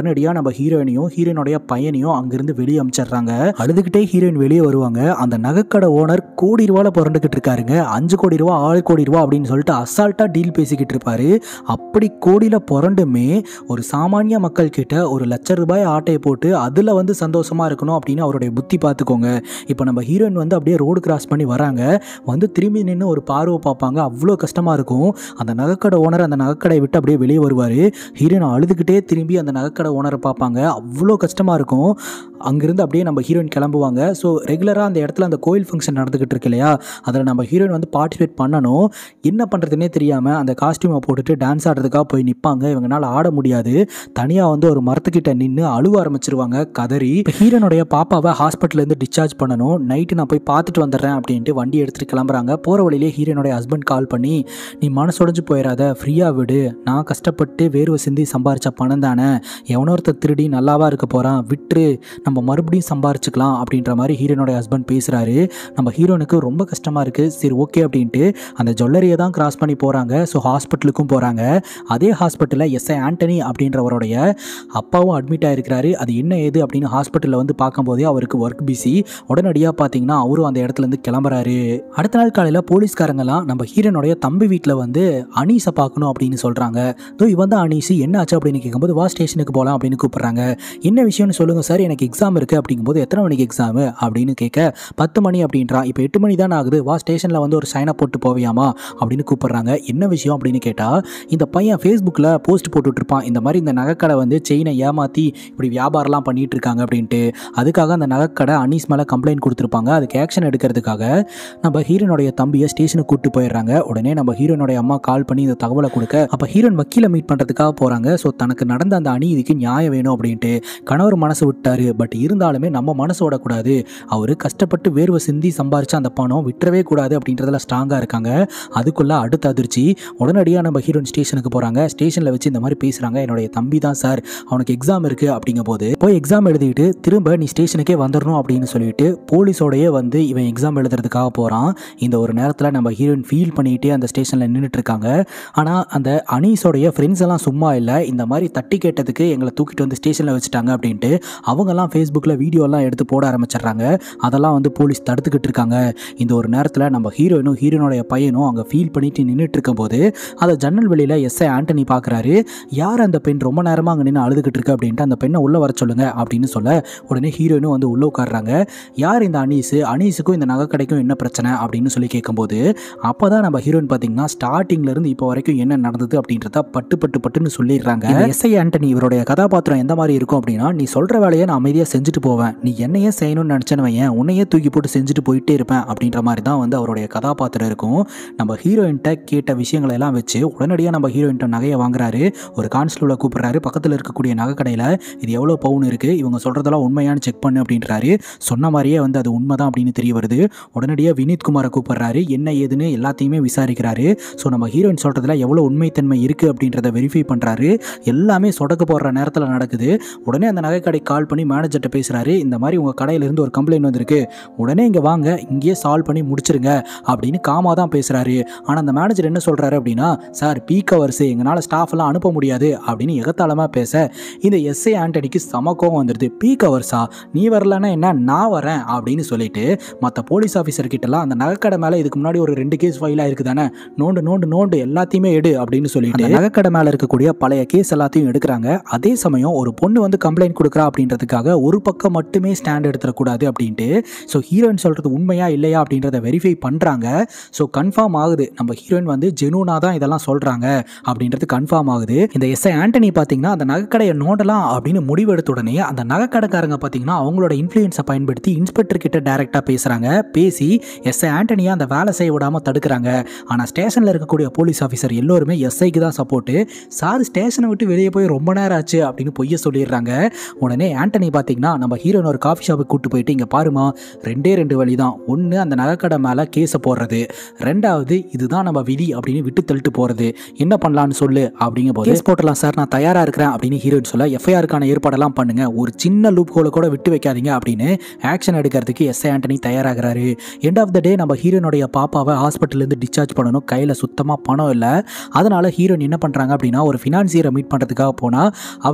[SPEAKER 1] உடனடியாக நம்ம ஹீரோயினையும் ஹீரோயினுடைய பையனையும் அங்கிருந்து வெளியே அமிச்சிடுறாங்க அழுதுகிட்டே ஹீரோயின் வெளியே வருவாங்க அந்த நகைக்கடை ஓனர் கோடி ரூபால புரண்டுக்கிட்டு இருக்காருங்க அஞ்சு கோடி ரூபா ஆறு கோடி ரூபா அப்படின்னு சொல்லிட்டு அசால்ட்டாக டீல் பேசிக்கிட்டு இருப்பாரு அப்படி கோடியில் புரண்டுமே ஒரு சாமானிய மக்கள் கிட்ட ஒரு லட்ச ரூபாய் ஆட்டையை போட்டு அதில் வந்து சந்தோஷமா இருக்கணும் அப்படின்னு அவருடைய புத்தி பார்த்துக்கோங்க இப்போ நம்ம ஹீரோயின் வந்து அப்படியே ரோடு கிராஸ் பண்ணி வராங்க வந்து திரும்பி நின்று ஒரு பார்வை பார்ப்பாங்க அவ்வளோ கஷ்டமாக இருக்கும் அந்த நகைக்கடை ஓனர் அந்த நகைக்கடையை விட்டு அப்படியே வெளியே வருவார் ஹீரோயின் அழுதுகிட்டே திரும்பி அந்த நகைக்கடை ஓனரை பார்ப்பாங்க அவ்வளோ கஷ்டமாக இருக்கும் அங்கேருந்து அப்படியே நம்ம ஹீரோயின் கிளம்புவாங்க ஸோ ரெகுலராக அந்த இடத்துல அந்த கோயில் ஃபங்க்ஷன் நடந்துக்கிட்டு இருக்கு இல்லையா அதில் நம்ம ஹீரோயின் வந்து பார்ட்டிசிபேட் பண்ணணும் என்ன பண்ணுறதுனே தெரியாமல் அந்த காஸ்டியூமை போட்டுட்டு டான்ஸ் ஆடுறதுக்காக போய் நிற்பாங்க இவங்கனால ஆட முடியாது தனியாக வந்து ஒரு மரத்துக்கிட்ட நின்று அழுவ ஆரம்பிச்சிருவாங்க கதறி இப்போ ஹீரோனுடைய பாப்பாவை ஹாஸ்பிட்டல்லேருந்து டிஸ்சார்ஜ் பண்ணணும் நைட்டு நான் போய் பார்த்துட்டு வந்துடுறேன் அப்படின்ட்டு வண்டி எடுத்துகிட்டு கிளம்புறாங்க போகிற வழியிலே ஹீரோனுடைய ஹஸ்பண்ட் கால் பண்ணி நீ மனசுடைஞ்சு போயிடாத ஃப்ரீயாக விடு நான் கஷ்டப்பட்டு வேர்வை சிந்தி சம்பாரிச்ச பணம் தானே எவனோ ஒருத்தர் திருடி நல்லாவா இருக்க போகிறான் விட்டுரு நம்ம மறுபடியும் சம்பாரிச்சுக்கலாம் அப்படின்ற மாதிரி ஹீரோனுடைய ஹஸ்பண்ட் பேசுகிறாரு நம்ம ஹீரோனுக்கு ரொம்ப கஷ்டமாக இருக்குது சரி ஓகே அப்படின்ட்டு அந்த ஜுவல்லரியை தான் கிராஸ் பண்ணி போகிறாங்க ஸோ ஹாஸ்பிட்டலுக்கும் போகிறாங்க அதே ஹாஸ்பிட்டலில் எஸ்ஐ ஆண்டனி அப்படின்றவருடைய அப்பாவும் அட்மிட் ஆயிருக்கிறாரு அது என்ன ஏது அப்படின்னு ஹாஸ்பிட்டலில் வந்து பார்க்கும்போதே அவருக்கு ஒர்க் பிஸி உடனடியாக பார்த்தீங்கன்னா அவரும் அந்த இடத்துலேருந்து கிளம்புறாரு அடுத்த நாள் காலையில் போலீஸ்காரங்கெல்லாம் நம்ம ஹீரோனுடைய தம்பி வீட்டில் வந்து அனீஸை பார்க்கணும் அப்படின்னு சொல்கிறாங்க தோ இவன் தான் அனீஸ் என்ன ஆச்சு அப்படின்னு கேட்கும்போது வா ஸ்டேஷனுக்கு போகலாம் அப்படின்னு கூப்பிட்றாங்க என்ன விஷயம்னு சொல்லுங்கள் சார் எனக்கு எக்ஸாம் இருக்குது அப்படிங்கும்போது எத்தனை மணிக்கு எக்ஸாமு அப்படின்னு கேட்க பத்து மணி அப்படின்றான் இப்போ எட்டு மணி தான் ஆகுது வா ஸ்டேஷனில் வந்து ஒரு சைனை போட்டு போவியாமா அப்படின்னு கூப்பிட்றாங்க என்ன விஷயம் அப்படின்னு கேட்டால் இந்த பையன் ஃபேஸ்புக்கில் போஸ்ட் போட்டுட்ருப்பான் இந்த மாதிரி இந்த நகைக்கடை வந்து செயினை ஏமாற்றி இப்படி வியாபாரம்லாம் பண்ணிட்டு இருக்காங்க அப்படின்ட்டு அதுக்காக அந்த நகைக்கடை அனீஸ் மேலே கம்ப்ளைண்ட் கொடுத்துருப்பாங்க அதுக்கு ஆக்ஷன் எடுக்கிறதுக்காக நம்ம ஹீரோனுடைய தம்பியை ஸ்டேஷனுக்கு கூப்பிட்டு போயிடுறாங்க உடனே நம்ம ஹீரோனுடைய அம்மா கால் பண்ணி இந்த தகவலை கொடுக்க அப்போ ஹீரோன் வக்கீலை மீட் பண்ணுறதுக்காக போகிறாங்க ஸோ தனக்கு நடந்த அந்த அநீதிக்கு நியாயம் வேணும் அப்படின்ட்டு கணவர் மனசு விட்டாரு பட் இருந்தாலுமே நம்ம மனசு விடக்கூடாது அவர் கஷ்டப்பட்டு வேர்வை சிந்தி சம்பாரிச்ச அந்த பணம் விட்டுறவே கூடாது அப்படின்றதுல ஸ்ட்ராங்காக இருக்காங்க அதுக்குள்ள அடுத்த அதிர்ச்சி உடனடியாக நம்ம ஹீரோயின் ஸ்டேஷனுக்கு போகிறாங்க ஸ்டேஷனில் வச்சு இந்த மாதிரி பேசுகிறாங்க என்னுடைய தம்பி தான் சார் அவனுக்கு எக்ஸாம் இருக்குது அப்படிங்கும்போது போய் எக்ஸாம் எழுதிட்டு திரும்ப நீ ஸ்டேஷனுக்கே வந்துடணும் அப்படின்னு சொல்லிட்டு போலீஸோடயே வந்து இவன் எக்ஸாம் எழுதுறதுக்காக போகிறான் இந்த ஒரு நேரத்தில் நம்ம ஹீரோயின் ஃபீல் பண்ணிக்கிட்டே அந்த ஸ்டேஷனில் நின்றுட்டு இருக்காங்க ஆனால் அந்த அனீஸோடைய ஃப்ரெண்ட்ஸ் எல்லாம் சும்மா இல்லை இந்த மாதிரி தட்டி கேட்டதுக்கு எங்களை தூக்கிட்டு வந்து ஸ்டேஷனில் வச்சுட்டாங்க அப்படின்ட்டு அவங்கெல்லாம் ஃபேஸ்புக்கில் வீடியோலாம் எடுத்து போட ஆரம்பிச்சிடுறாங்க அதெல்லாம் வந்து போலீஸ் தடுத்துக்கிட்டு இருக்காங்க இந்த ஒரு நேரத்தில் நம்ம ஹீரோயினும் ஹீரோனுடைய பையனும் அங்கே ஃபீல் பண்ணிட்டு நின்றுட்டு இருக்கும்போது அதை ஜன்னல் வெளியில் எஸ்ஐ ஆண்டனி பார்க்குறாரு யார் அந்த பெண் ரொம்ப நேரமாக அங்கே நின்று அழுதுகிட்டு இருக்கு அப்படின்ட்டு அந்த பெண்ணை உள்ளே வர சொல்லுங்க அப்படின்னு சொல்ல உடனே ஹீரோயினும் வந்து உள்ளே உட்காடுறாங்க யார் இந்த அனீஸு அனீஸுக்கும் இந்த நகைக்கடைக்கும் என்ன பிரச்சனை அப்படின்னு சொல்லி கேட்கும்போது அப்போ தான் நம்ம ஹீரோயின் பார்த்தீங்கன்னா ஸ்டார்டிங்ல இருந்து இப்போ வரைக்கும் என்ன நடந்தது அப்படின்றத பட்டு பட்டு பட்டுன்னு சொல்லிடுறாங்க எஸ்ஐ ஆண்டனி இவருடைய கதாபாத்திரம் எந்த மாதிரி இருக்கும் அப்படின்னா நீ சொல்கிற வேலையை நான் அமைதியாக செஞ்சுட்டு போவேன் நீ என்னையே செய்யணும்னு நினச்சேன்னு வையன் உன்னையே தூக்கி போட்டு செஞ்சுட்டு போயிட்டே இருப்பேன் அப்படின்ற மாதிரி தான் வந்து அவருடைய கதாபாத்திரம் இருக்கும் நம்ம ஹீரோயின்ட்ட கேட்ட விஷயங்களை எல்லாம் வச்சு உடனடியாக நம்ம ஹீரோயின்ட்ட நகையை வாங்குறாரு ஒரு கான்ஸ்டபிளை கூப்பிடுறாரு பக்கத்தில் இருக்கக்கூடிய நகை கடையில் இது எவ்வளோ பவுன் இருக்குது இவங்க சொல்கிறதெல்லாம் உண்மையானு செக் பண்ணு அப்படின்றாரு சொன்ன மாதிரியே வந்து அது உண்மைதான் அப்படின்னு தெரிய வருது உடனடியாக வினீத் குமாரை கூப்பிடுறாரு என்ன ஏதுன்னு எல்லாத்தையுமே விசாரிக்கிறாரு ஸோ நம்ம ஹீரோயின் சொல்கிறதுல எவ்வளோ உண்மைத்தன்மை இருக்குது அப்படின்றத வெரிஃபை பண்ணுறாரு எல்லாமே சொடக்கு போடுற நேரத்தில் நடக்குது உடனே அந்த நகை கடைக்கு கால் பண்ணி மேனேஜர்கிட்ட பேசுகிறாரு இந்த மாதிரி உங்கள் கடையிலேருந்து ஒரு கம்ப்ளைண்ட் வந்திருக்கு உடனே இங்கே வாங்க இங்கேயே சால்வ் பண்ணி முடிச்சிருங்க அப்படின்னு காமாக தான் பேசுகிறாரு ஆனால் அந்த மேனேஜர் என்ன சொல்கிறாரு அப்படின்னா சார் பீக் ஹவர்ஸ் எங்களால் ஸ்டாஃப் எல்லாம் அனுப்ப முடியாது அப்படின்னு எகத்தாளமாக பேச இந்த எஸ்ஐ ஆண்டனிக்கு சம கோவம் வந்துடுது பீக் ஹவர்ஸா நீ வரலன்னா என்ன நான் வரேன் அப்படின்னு சொல்லிட்டு மற்ற போலீஸ் ஆஃபீஸர் கிட்டலாம் அந்த நகைக்கடை மேலே இதுக்கு முன்னாடி ஒரு ரெண்டு கேஸ் ஃபைல் ஆயிருக்கு தானே நோண்டு நோண்டு நோண்டு எல்லாத்தையுமே எடு அப்படின்னு சொல்லிட்டு அந்த நகைக்கடை மேலே இருக்கக்கூடிய பழைய கேஸ் எல்லாத்தையும் எடுக்கிறாங்க அதே சமயம் ஒரு பொண்ணு வந்து கம்ப்ளைண்ட் கொடுக்குறா அப்படின்றதுக்காக ஒரு பக்கம் மட்டுமே ஸ்டாண்ட் எடுத்துடக்கூடாது அப்படின்ட்டு ஸோ ஹீரோயின் சொல்கிறது உண்மையா இல்லையா அப்படின்றத வெரிஃபை பண்ணுறாங்க ஸோ கன்ஃபார்ம் ஆகுது நம்ம ஹீரோயின் வந்து ஜெனூனாக தான் இதெல்லாம் சொல்கிறாங்க அப்படின்றது கன்ஃபார்ம் ஆகுது இந்த எஸ்ஐ ஆண்டனி பார்த்தீங்கன்னா அந்த நகைக்கடையை நோண்டலாம் அப்படின்னு முடிவெடுத்த உடனே அந்த நகைக்கடைக்காரங்க பார்த்தீங்கன்னா அவங்களோட இன்ஃப்ளூயன்ஸை பயன்படுத்தி இன்ஸ்பெக்டர் கிட்ட டைரெக்டாக பேசுகிறாங்க பேசி எஸ்ஐ ஆண்டனியை அந்த வேலை செய்ய விடாமல் தடுக்கிறாங்க ஆனால் ஸ்டேஷனில் இருக்கக்கூடிய போலீஸ் ஆஃபீஸர் எல்லோருமே எஸ்ஐக்கு தான் சப்போர்ட்டு சார் ஸ்டேஷனை விட்டு வெளியே போய் ரொம்ப நேரம் ஆச்சு அப்படின்னு பொய்ய சொல்லிடுறாங்க உடனே ஆண்டனி பார்த்தீங்கன்னா நம்ம ஹீரோயின் ஒரு காஃபி ஷாப்புக்கு கூட்டு போயிட்டு இங்கே பாருமா ரெண்டே ரெண்டு வழி தான் ஒன்று அந்த நகைக்கடை மேலே கேஸை போடுறது ரெண்டாவது இதுதான் நம்ம விதி அப்படின்னு விட்டு தள்ளிட்டு போகிறது என்ன பண்ணலான்னு சொல்லு அப்படிங்க போது கேஸ் போட்டலாம் சார் நான் தயாராக இருக்கிறேன் அப்படின்னு ஹீரோயின் சொல்ல எஃப்ஐஆருக்கான ஏற்பாடெல்லாம் பண்ணுங்க ஒரு சின்ன லூப் ஹோலை கூட விட்டு வைக்காதீங்க அப்படின்னு ஆக்ஷன் எடுக்கிறதுக்கு எஸ்ஐ ஆண்டனி தயாராகிறாரு எண்ட் ஆஃப் த டே நம்ம ஹீரோனுடைய பாப்பாவை ஹாஸ்பிட்டல்லேருந்து டிஸ்சார்ஜ் பண்ணணும் கையில் சுத்தமாக பணம் இல்லை அதனால ஹீரோயின் என்ன பண்ணுறாங்க அப்படின்னா ஒரு ஃபினான்சியரை மீட் பண்ணுறதுக்காக போனால் அவங்க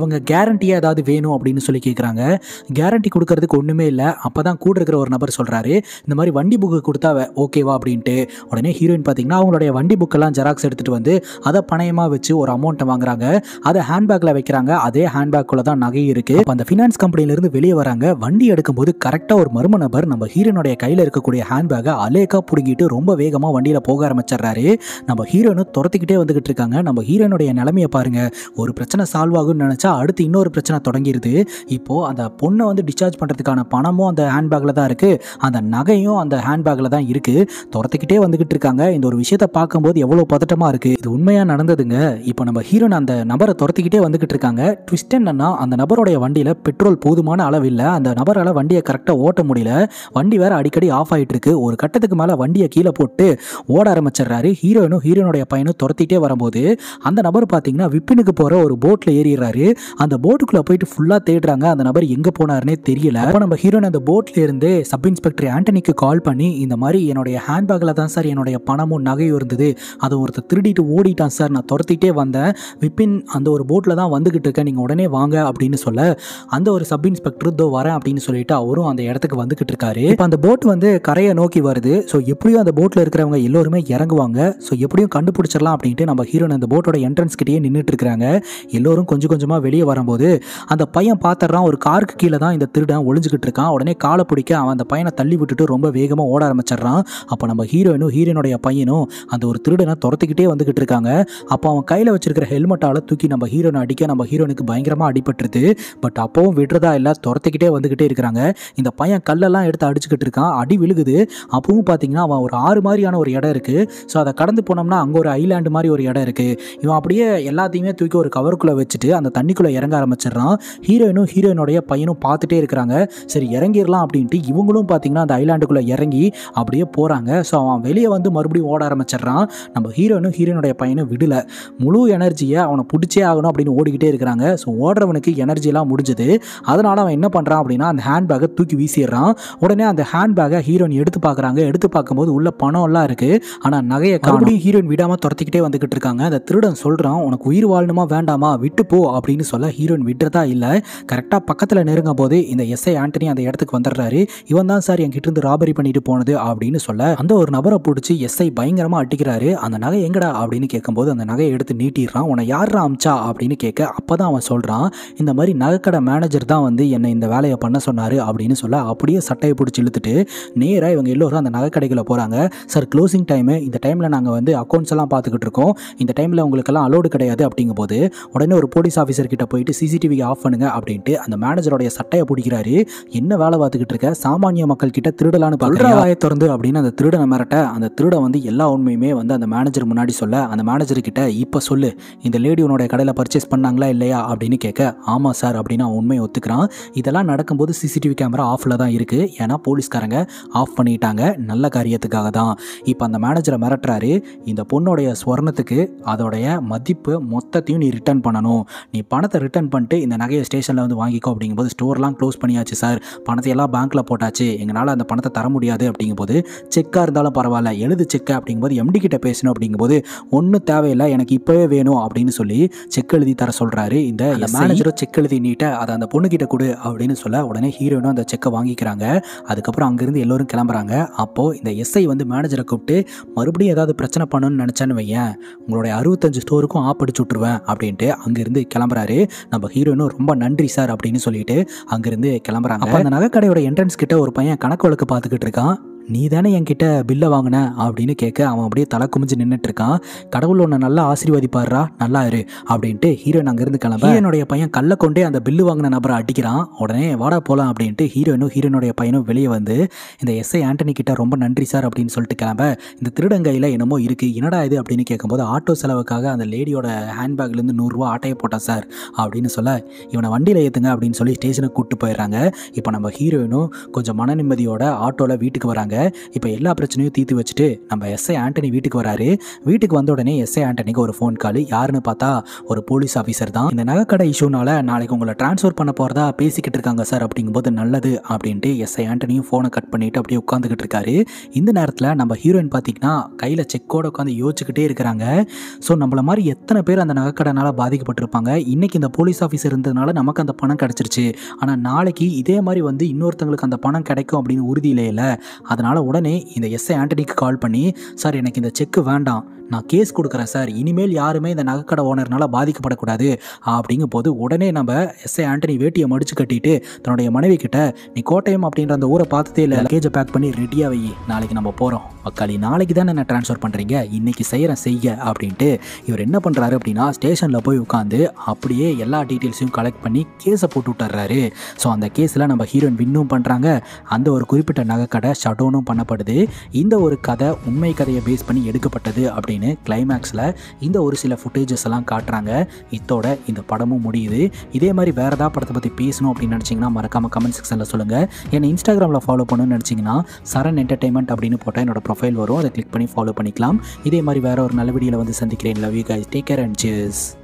[SPEAKER 1] அவங்க கேரண்டியாக ஏதாவது வேணும் அப்படின்னு சொல்லி கேட்குறாங்க கேரண்டி கொடுக்கறதுக்கு ஒன்றுமே இல்லை அப்போ தான் கூட இருக்கிற ஒரு நபர் சொல்கிறாரு இந்த மாதிரி வண்டி புக்கு கொடுத்தா வே- ஓகேவா அப்படின்ட்டு உடனே ஹீரோயின் பார்த்தீங்கன்னா அவங்களுடைய வண்டி புக்கெல்லாம் ஜெராக்ஸ் எடுத்துகிட்டு வந்து அதை பணயமாக வச்சு ஒரு அமௌண்ட்டை வாங்குறாங்க அதை ஹேண்ட்பேக்கில் வைக்கிறாங்க அதே ஹேண்ட்பேக்குள்ளே தான் நகை இருக்குது அப்போ அந்த ஃபினான்ஸ் கம்பெனிலேருந்து வெளியே வராங்க வண்டி எடுக்கும்போது கரெக்டாக ஒரு மர்ம நபர் நம்ம ஹீரோனுடைய கையில் இருக்கக்கூடிய ஹேண்ட்பேக்கை அலேக்கா பிடுங்கிட்டு ரொம்ப வேகமாக வண்டியில் போக ஆரம்பிச்சிடுறாரு நம்ம ஹீரோனும் துரத்திக்கிட்டே வந்துகிட்டு இருக்காங்க நம்ம ஹீரோனுடைய நிலைமையை பாருங்க ஒரு பிரச்சனை சால்வ் ஆகும்னு நினச்சா அடுத்து இன்னொரு பிரச்சனை தொடங்கிடுது இப்போ அந்த பொண்ணை வந்து டிஸ்சார்ஜ் பண்ணுறதுக்கான பணமும் அந்த ஹேண்ட்பேக்கில் தான் இருக்குது அந்த நகையும் அந்த ஹேண்ட்பேக்கில் தான் இருக்குது துரத்திக்கிட்டே வந்துகிட்டு இருக்காங்க இந்த ஒரு விஷயத்தை பார்க்கும்போது எவ்வளோ பதட்டமாக இருக்குது இது உண்மையாக நடந்ததுங்க இப்போ நம்ம ஹீரோன் அந்த நபரை துரத்திக்கிட்டே வந்துகிட்டு இருக்காங்க ட்விஸ்ட் என்னன்னா அந்த நபருடைய வண்டியில் பெட்ரோல் போதுமான அளவு இல்லை அந்த நபரால் வண்டியை கரெக்டாக ஓட்ட முடியல வண்டி வேற அடிக்கடி ஆஃப் ஆயிட்டு இருக்கு ஒரு கட்டத்துக்கு மேலே வண்டியை கீழே போட்டு ஓட ஆரம்பிச்சிடுறாரு ஹீரோயினும் ஹீரோனுடைய பையனும் துரத்திட்டே வரும்போது அந்த நபர் பார்த்தீங்கன்னா விப்பினுக்கு போகிற ஒரு போட்டில் ஏறிடுறாரு அந்த போட்டுக்குள்ளே போயிட்டு ஃபுல்லாக தேடுறாங்க அந்த நபர் எங்கே போனாருன்னே தெரியல அப்போ நம்ம ஹீரோயின் அந்த போட்ல இருந்து சப் இன்ஸ்பெக்டர் ஆண்டனிக்கு கால் பண்ணி இந்த மாதிரி என்னுடைய ஹேண்ட்பேக்கில் தான் சார் என்னுடைய பணமும் நகையும் இருந்தது அதை ஒருத்தர் திருடிட்டு ஓடிட்டான் சார் நான் துரத்திட்டே வந்தேன் விப்பின் அந்த ஒரு போட்டில் தான் வந்துகிட்டு இருக்கேன் நீங்கள் உடனே வாங்க அப்படின்னு சொல்ல அந்த ஒரு சப் இன்ஸ்பெக்டர் இதோ வரேன் அப்படின்னு சொல்லிட்டு அவரும் அந்த இடத்துக்கு வந்துகிட்டு இருக்காரு இப்போ அந்த போட் வந்து கரையை நோக்கி வருது ஸோ எப்படியும் அந்த போட்டில் இருக்கிறவங்க எல்லோருமே இறங்குவாங்க ஸோ எப்படியும் கண்டுபிடிச்சிடலாம் அப்படின்ட்டு நம்ம ஹீரோன் அந்த போட்டோட என்ட்ரன்ஸ் கிட்டேயே நின்றுட்டு இருக்கிறாங்க எல்லோரும் கொஞ்சம் கொஞ்சமாக வெளியே வரும்போது அந்த பையன் பார்த்துறான் ஒரு காருக்கு கீழே தான் இந்த திருடன் ஒளிஞ்சுக்கிட்டு இருக்கான் உடனே காலை பிடிக்க அவன் அந்த பையனை தள்ளி விட்டுட்டு ரொம்ப வேகமாக ஓட ஆரம்பிச்சிடுறான் அப்போ நம்ம ஹீரோயினும் ஹீரோனுடைய பையனும் அந்த ஒரு திருடனை துரத்திக்கிட்டே வந்துகிட்டு இருக்காங்க அப்போ அவன் கையில் வச்சிருக்கிற ஹெல்மெட்டால் தூக்கி நம்ம ஹீரோனை அடிக்க நம்ம ஹீரோனுக்கு பயங்கரமாக அடிபட்டுருது பட் அப்பவும் விடுறதா இல்லை துரத்திக்கிட்டே வந்துக்கிட்டே இருக்கிறாங்க இந்த பையன் கல்லெல்லாம் எடுத்து அடிச்சுக்கிட்டு இருக்கான் அடி விழுகுது அப்பவும் பார்த்தீங்கன்னா அவன் ஒரு ஆறு மாதிரியான ஒரு இடம் இருக்குது ஸோ அதை கடந்து போனோம்னா அங்கே ஒரு ஐலாண்டு மாதிரி ஒரு இடம் இருக்குது இவன் அப்படியே எல்லாத்தையுமே தூக்கி ஒரு கவருக்குள்ளே வச்சுட்டு அந்த தண்ணிக்குள்ளே இறங்க ஆரம்பிச்சிடுறான் ஹீரோயினும் ஹீரோயினுடைய பையனும் பார்த்துட்டே இருக்கிறாங்க சரி இறங்கிடலாம் அப்படின்ட்டு இவங்களும் பார்த்தீங்கன்னா அந்த ஐலாண்டுக்குள்ளே இறங்கி அப்படியே போகிறாங்க ஸோ அவன் வெளியே வந்து மறுபடியும் ஓட ஆரம்பிச்சிடுறான் நம்ம ஹீரோயினும் ஹீரோயினுடைய பையனும் விடல முழு எனர்ஜியை அவனை பிடிச்சே ஆகணும் அப்படின்னு ஓடிக்கிட்டே இருக்கிறாங்க ஸோ ஓடுறவனுக்கு எனர்ஜியெல்லாம் முடிஞ்சுது அதனால் அவன் என்ன பண்ணுறான் அப்படின்னா அந்த ஹேண்ட்பேக்கை தூக்கி வீசிடுறான் உடனே அந்த ஹேண்ட்பேக்கை ஹீரோயின் எடுத்து பார்க்குறாங்க எடுத்து பார்க்கும்போது உள்ள பணம்லாம் இருக்குது ஆனால் நகையை மறுபடியும் ஹீரோயின் விடாமல் துரத்திக்கிட்டே வந்துக்கிட்டு இருக்காங்க அந்த திருடன் சொல்கிறான் உனக்கு உயிர் வாழணுமா வேண்டாமா விட்டு போ அப்படின்னு சொல்ல ஹீரோயின் விடுறதா இல்லை கரெக்டாக பக்கத்தில் நெருங்கும் போது இந்த எஸ்ஐ ஆண்டனி அந்த இடத்துக்கு வந்துடுறாரு இவன் தான் சார் என்கிட்ட இருந்து ராபரி பண்ணிட்டு போனது அப்படின்னு சொல்ல அந்த ஒரு நபரை பிடிச்சி எஸ்ஐ பயங்கரமாக அடிக்கிறாரு அந்த நகை எங்கடா அப்படின்னு கேட்கும்போது அந்த நகையை எடுத்து நீட்டிடுறான் உன்னை யாரா அமிச்சா அப்படின்னு கேட்க அப்போ தான் அவன் சொல்கிறான் இந்த மாதிரி நகைக்கடை மேனேஜர் தான் வந்து என்னை இந்த வேலையை பண்ண சொன்னார் அப்படின்னு சொல்ல அப்படியே சட்டையை பிடிச்சி இழுத்துட்டு நேராக இவங்க எல்லோரும் அந்த நகைக்கடைகளை போகிறாங்க சார் க்ளோசிங் டைமு இந்த டைமில் நாங்கள் வந்து அக்கௌண்ட்ஸ் எல்லாம் பார்த்துக்கிட்டு இருக்கோம் இந்த டைமில் உங்களுக்கெல்லாம் அலோடு கிடையாது அப்படிங்கும்போது உடனே ஒரு போலீஸ் ஆஃபீஸர் கிட்ட போயிட்டு சிசிடிவி ஆஃப் பண்ணுங்க அப்படின்ட்டு அந்த மேனேஜருடைய சட்டையை பிடிக்கிறாரு என்ன வேலை பார்த்துக்கிட்டு இருக்க சாமானிய மக்கள் கிட்ட திருடலான்னு பல்றா வாயை திறந்து அப்படின்னு அந்த திருடனை மிரட்ட அந்த திருடன் வந்து எல்லா உண்மையுமே வந்து அந்த மேனேஜர் முன்னாடி சொல்ல அந்த மேனேஜர் கிட்ட இப்போ சொல்லு இந்த லேடி உன்னோட கடையில் பர்ச்சேஸ் பண்ணாங்களா இல்லையா அப்படின்னு கேட்க ஆமாம் சார் அப்படின்னு அவன் உண்மையை ஒத்துக்கிறான் இதெல்லாம் நடக்கும்போது சிசிடிவி கேமரா ஆஃபில் தான் இருக்குது ஏன்னா போலீஸ்காரங்க ஆஃப் பண்ணிட்டாங்க நல்ல காரியத்துக்காக தான் இப்போ அந்த மேனேஜரை மிரட்டுறாரு இந்த பொண்ணோடைய ஸ்வர்ணத்துக்கு அதோடைய மதிப்பு மொத்தத்தையும் நீ ரிட்டர்ன் பண்ணணும் நீ பணத்தை ரிட்டர்ன் பண்ணிட்டு இந்த நகையை ஸ்டேஷனில் வந்து வாங்கிக்கோ அப்படிங்கும்போது ஸ்டோர்லாம் க்ளோஸ் பண்ணியாச்சு சார் பணத்தை எல்லாம் பேங்க்கில் போட்டாச்சு எங்களால் அந்த பணத்தை தர முடியாது அப்படிங்கும்போது செக்காக இருந்தாலும் பரவாயில்ல எழுது செக்கு அப்படிங்கும்போது எம்டி கிட்ட பேசணும் அப்படிங்கும்போது ஒன்றும் தேவையில்லை எனக்கு இப்போவே வேணும் அப்படின்னு சொல்லி செக் எழுதி தர சொல்கிறாரு இந்த மேனேஜரும் செக் எழுதி நீட்ட அதை அந்த பொண்ணுக்கிட்ட கொடு அப்படின்னு சொல்ல உடனே ஹீரோயினும் அந்த செக்கை வாங்கிக்கிறாங்க அதுக்கப்புறம் அங்கேருந்து எல்லோரும் கிளம்புறாங்க அப்போது இந்த எஸ்ஐ வந்து மேனேஜரை கூப்பிட்டு மறுபடியும் ஏதாவது பிரச்சனை பண்ணணும்னு நினச்சேன்னு வையேன் உங்களுடைய அறுபத்தஞ்சு ஸ்டோருக்கும் ஆப் அடிச்சு விட்ருவேன் அப்படின்ட்டு அங்கேருந்து கிளம்புறாரு நம்ம ஹீரோயினும் ரொம்ப நன்றி சார் அப்படின்னு சொல்லிட்டு அங்கேருந்து கிளம்புறாங்க அப்போ அந்த நகைக்கடையோட என்ட்ரன்ஸ் கிட்ட ஒரு பையன் கணக்கு வழக்கு பார்த்துக்கிட்டு இருக்கான் நீ தானே என்கிட்ட பில்லை வாங்கின அப்படின்னு கேட்க அவன் அப்படியே தலை குமிஞ்சு நின்றுட்டு இருக்கான் கடவுள் உன்னை நல்லா ஆசீர்வதிப்பாடுறா நல்லா இரு அப்படின்ட்டு ஹீரோயின் அங்கேருந்து கிளம்ப ஹீரோனுடைய பையன் கல்லை கொண்டே அந்த பில்லு வாங்கின நபரை அடிக்கிறான் உடனே வாடா போகலாம் அப்படின்ட்டு ஹீரோயினும் ஹீரோனுடைய பையனும் வெளியே வந்து இந்த எஸ்ஐ ஆண்டனி கிட்ட ரொம்ப நன்றி சார் அப்படின்னு சொல்லிட்டு கிளம்ப இந்த திருடங்கையில் என்னமோ இருக்குது என்னடா இது அப்படின்னு கேட்கும்போது ஆட்டோ செலவுக்காக அந்த லேடியோட ஹேண்ட்பேக்லேருந்து நூறுரூவா ஆட்டையை போட்டான் சார் அப்படின்னு சொல்ல இவனை வண்டியில் ஏற்றுங்க அப்படின்னு சொல்லி ஸ்டேஷனுக்கு கூப்பிட்டு போயிடுறாங்க இப்போ நம்ம ஹீரோயினும் கொஞ்சம் மன நிம்மதியோட ஆட்டோவில் வீட்டுக்கு வராங்க பண்ணிடுறாங்க இப்போ எல்லா பிரச்சனையும் தீர்த்து வச்சுட்டு நம்ம எஸ்ஐ ஆண்டனி வீட்டுக்கு வராரு வீட்டுக்கு வந்த உடனே எஸ்ஐ ஆண்டனிக்கு ஒரு ஃபோன் கால் யாருன்னு பார்த்தா ஒரு போலீஸ் ஆஃபீஸர் தான் இந்த நகைக்கடை இஷ்யூனால நாளைக்கு உங்களை ட்ரான்ஸ்ஃபர் பண்ண போகிறதா பேசிக்கிட்டு இருக்காங்க சார் அப்படிங்கும்போது நல்லது அப்படின்ட்டு எஸ்ஐ ஆண்டனியும் ஃபோனை கட் பண்ணிட்டு அப்படியே உட்காந்துக்கிட்டு இருக்காரு இந்த நேரத்தில் நம்ம ஹீரோயின் பார்த்தீங்கன்னா கையில் செக்கோட உட்காந்து யோசிச்சுக்கிட்டே இருக்கிறாங்க ஸோ நம்மள மாதிரி எத்தனை பேர் அந்த நகைக்கடைனால பாதிக்கப்பட்டிருப்பாங்க இன்னைக்கு இந்த போலீஸ் ஆஃபீஸர் இருந்ததுனால நமக்கு அந்த பணம் கிடச்சிருச்சு ஆனால் நாளைக்கு இதே மாதிரி வந்து இன்னொருத்தங்களுக்கு அந்த பணம் கிடைக்கும் அப்படின்னு உறுதி இல்லையில அதனால் உடனே இந்த எஸ்ஐ ஆண்டனிக்கு கால் பண்ணி சார் எனக்கு இந்த செக்கு வேண்டாம் நான் கேஸ் கொடுக்குறேன் சார் இனிமேல் யாருமே இந்த நகைக்கடை ஓனர்னால பாதிக்கப்படக்கூடாது அப்படிங்கும் போது உடனே நம்ம எஸ்ஐ ஆண்டனி வேட்டியை மடிச்சு கட்டிட்டு தன்னுடைய மனைவி கிட்ட நீ கோட்டயம் அப்படின்ற அந்த ஊரை பார்த்ததே இல்லை லக்கேஜை பேக் பண்ணி ரெடியாக வை நாளைக்கு நம்ம போகிறோம் மக்காளி நாளைக்கு தானே என்ன ட்ரான்ஸ்ஃபர் பண்ணுறீங்க இன்னைக்கு செய்கிறேன் செய்ய அப்படின்ட்டு இவர் என்ன பண்ணுறாரு அப்படின்னா ஸ்டேஷனில் போய் உட்காந்து அப்படியே எல்லா டீட்டெயில்ஸையும் கலெக்ட் பண்ணி கேஸை போட்டு விட்டுறாரு ஸோ அந்த கேஸில் நம்ம ஹீரோயின் வின்னும் பண்ணுறாங்க அந்த ஒரு குறிப்பிட்ட நகைக்கடை ஷட்டவுனும் பண்ணப்படுது இந்த ஒரு கதை உண்மை கதையை பேஸ் பண்ணி எடுக்கப்பட்டது அப்படின்னு கிளைமேக்ஸில் இந்த ஒரு சில ஃபுட்டேஜஸ் எல்லாம் காட்டுறாங்க இத்தோட இந்த படமும் முடியுது இதே மாதிரி வேறு ஏதாவது படத்தை பற்றி பேசணும் அப்படின்னு நினச்சிங்கன்னா மறக்காமல் கமெண்ட் செக்ஷனில் சொல்லுங்கள் என்னை இன்ஸ்டாகிராமில் ஃபாலோ பண்ணணும்னு நினச்சிங்கன்னா சரண் என்டர்டைன்மெண்ட் அப்படின்னு போட்டால் என்னோட ப்ரொஃபைல் வரும் அதை கிளிக் பண்ணி ஃபாலோ பண்ணிக்கலாம் இதே மாதிரி வேற ஒரு நல்ல வீடியோவில் வந்து சந்திக்கிறேன் love you guys take care and cheers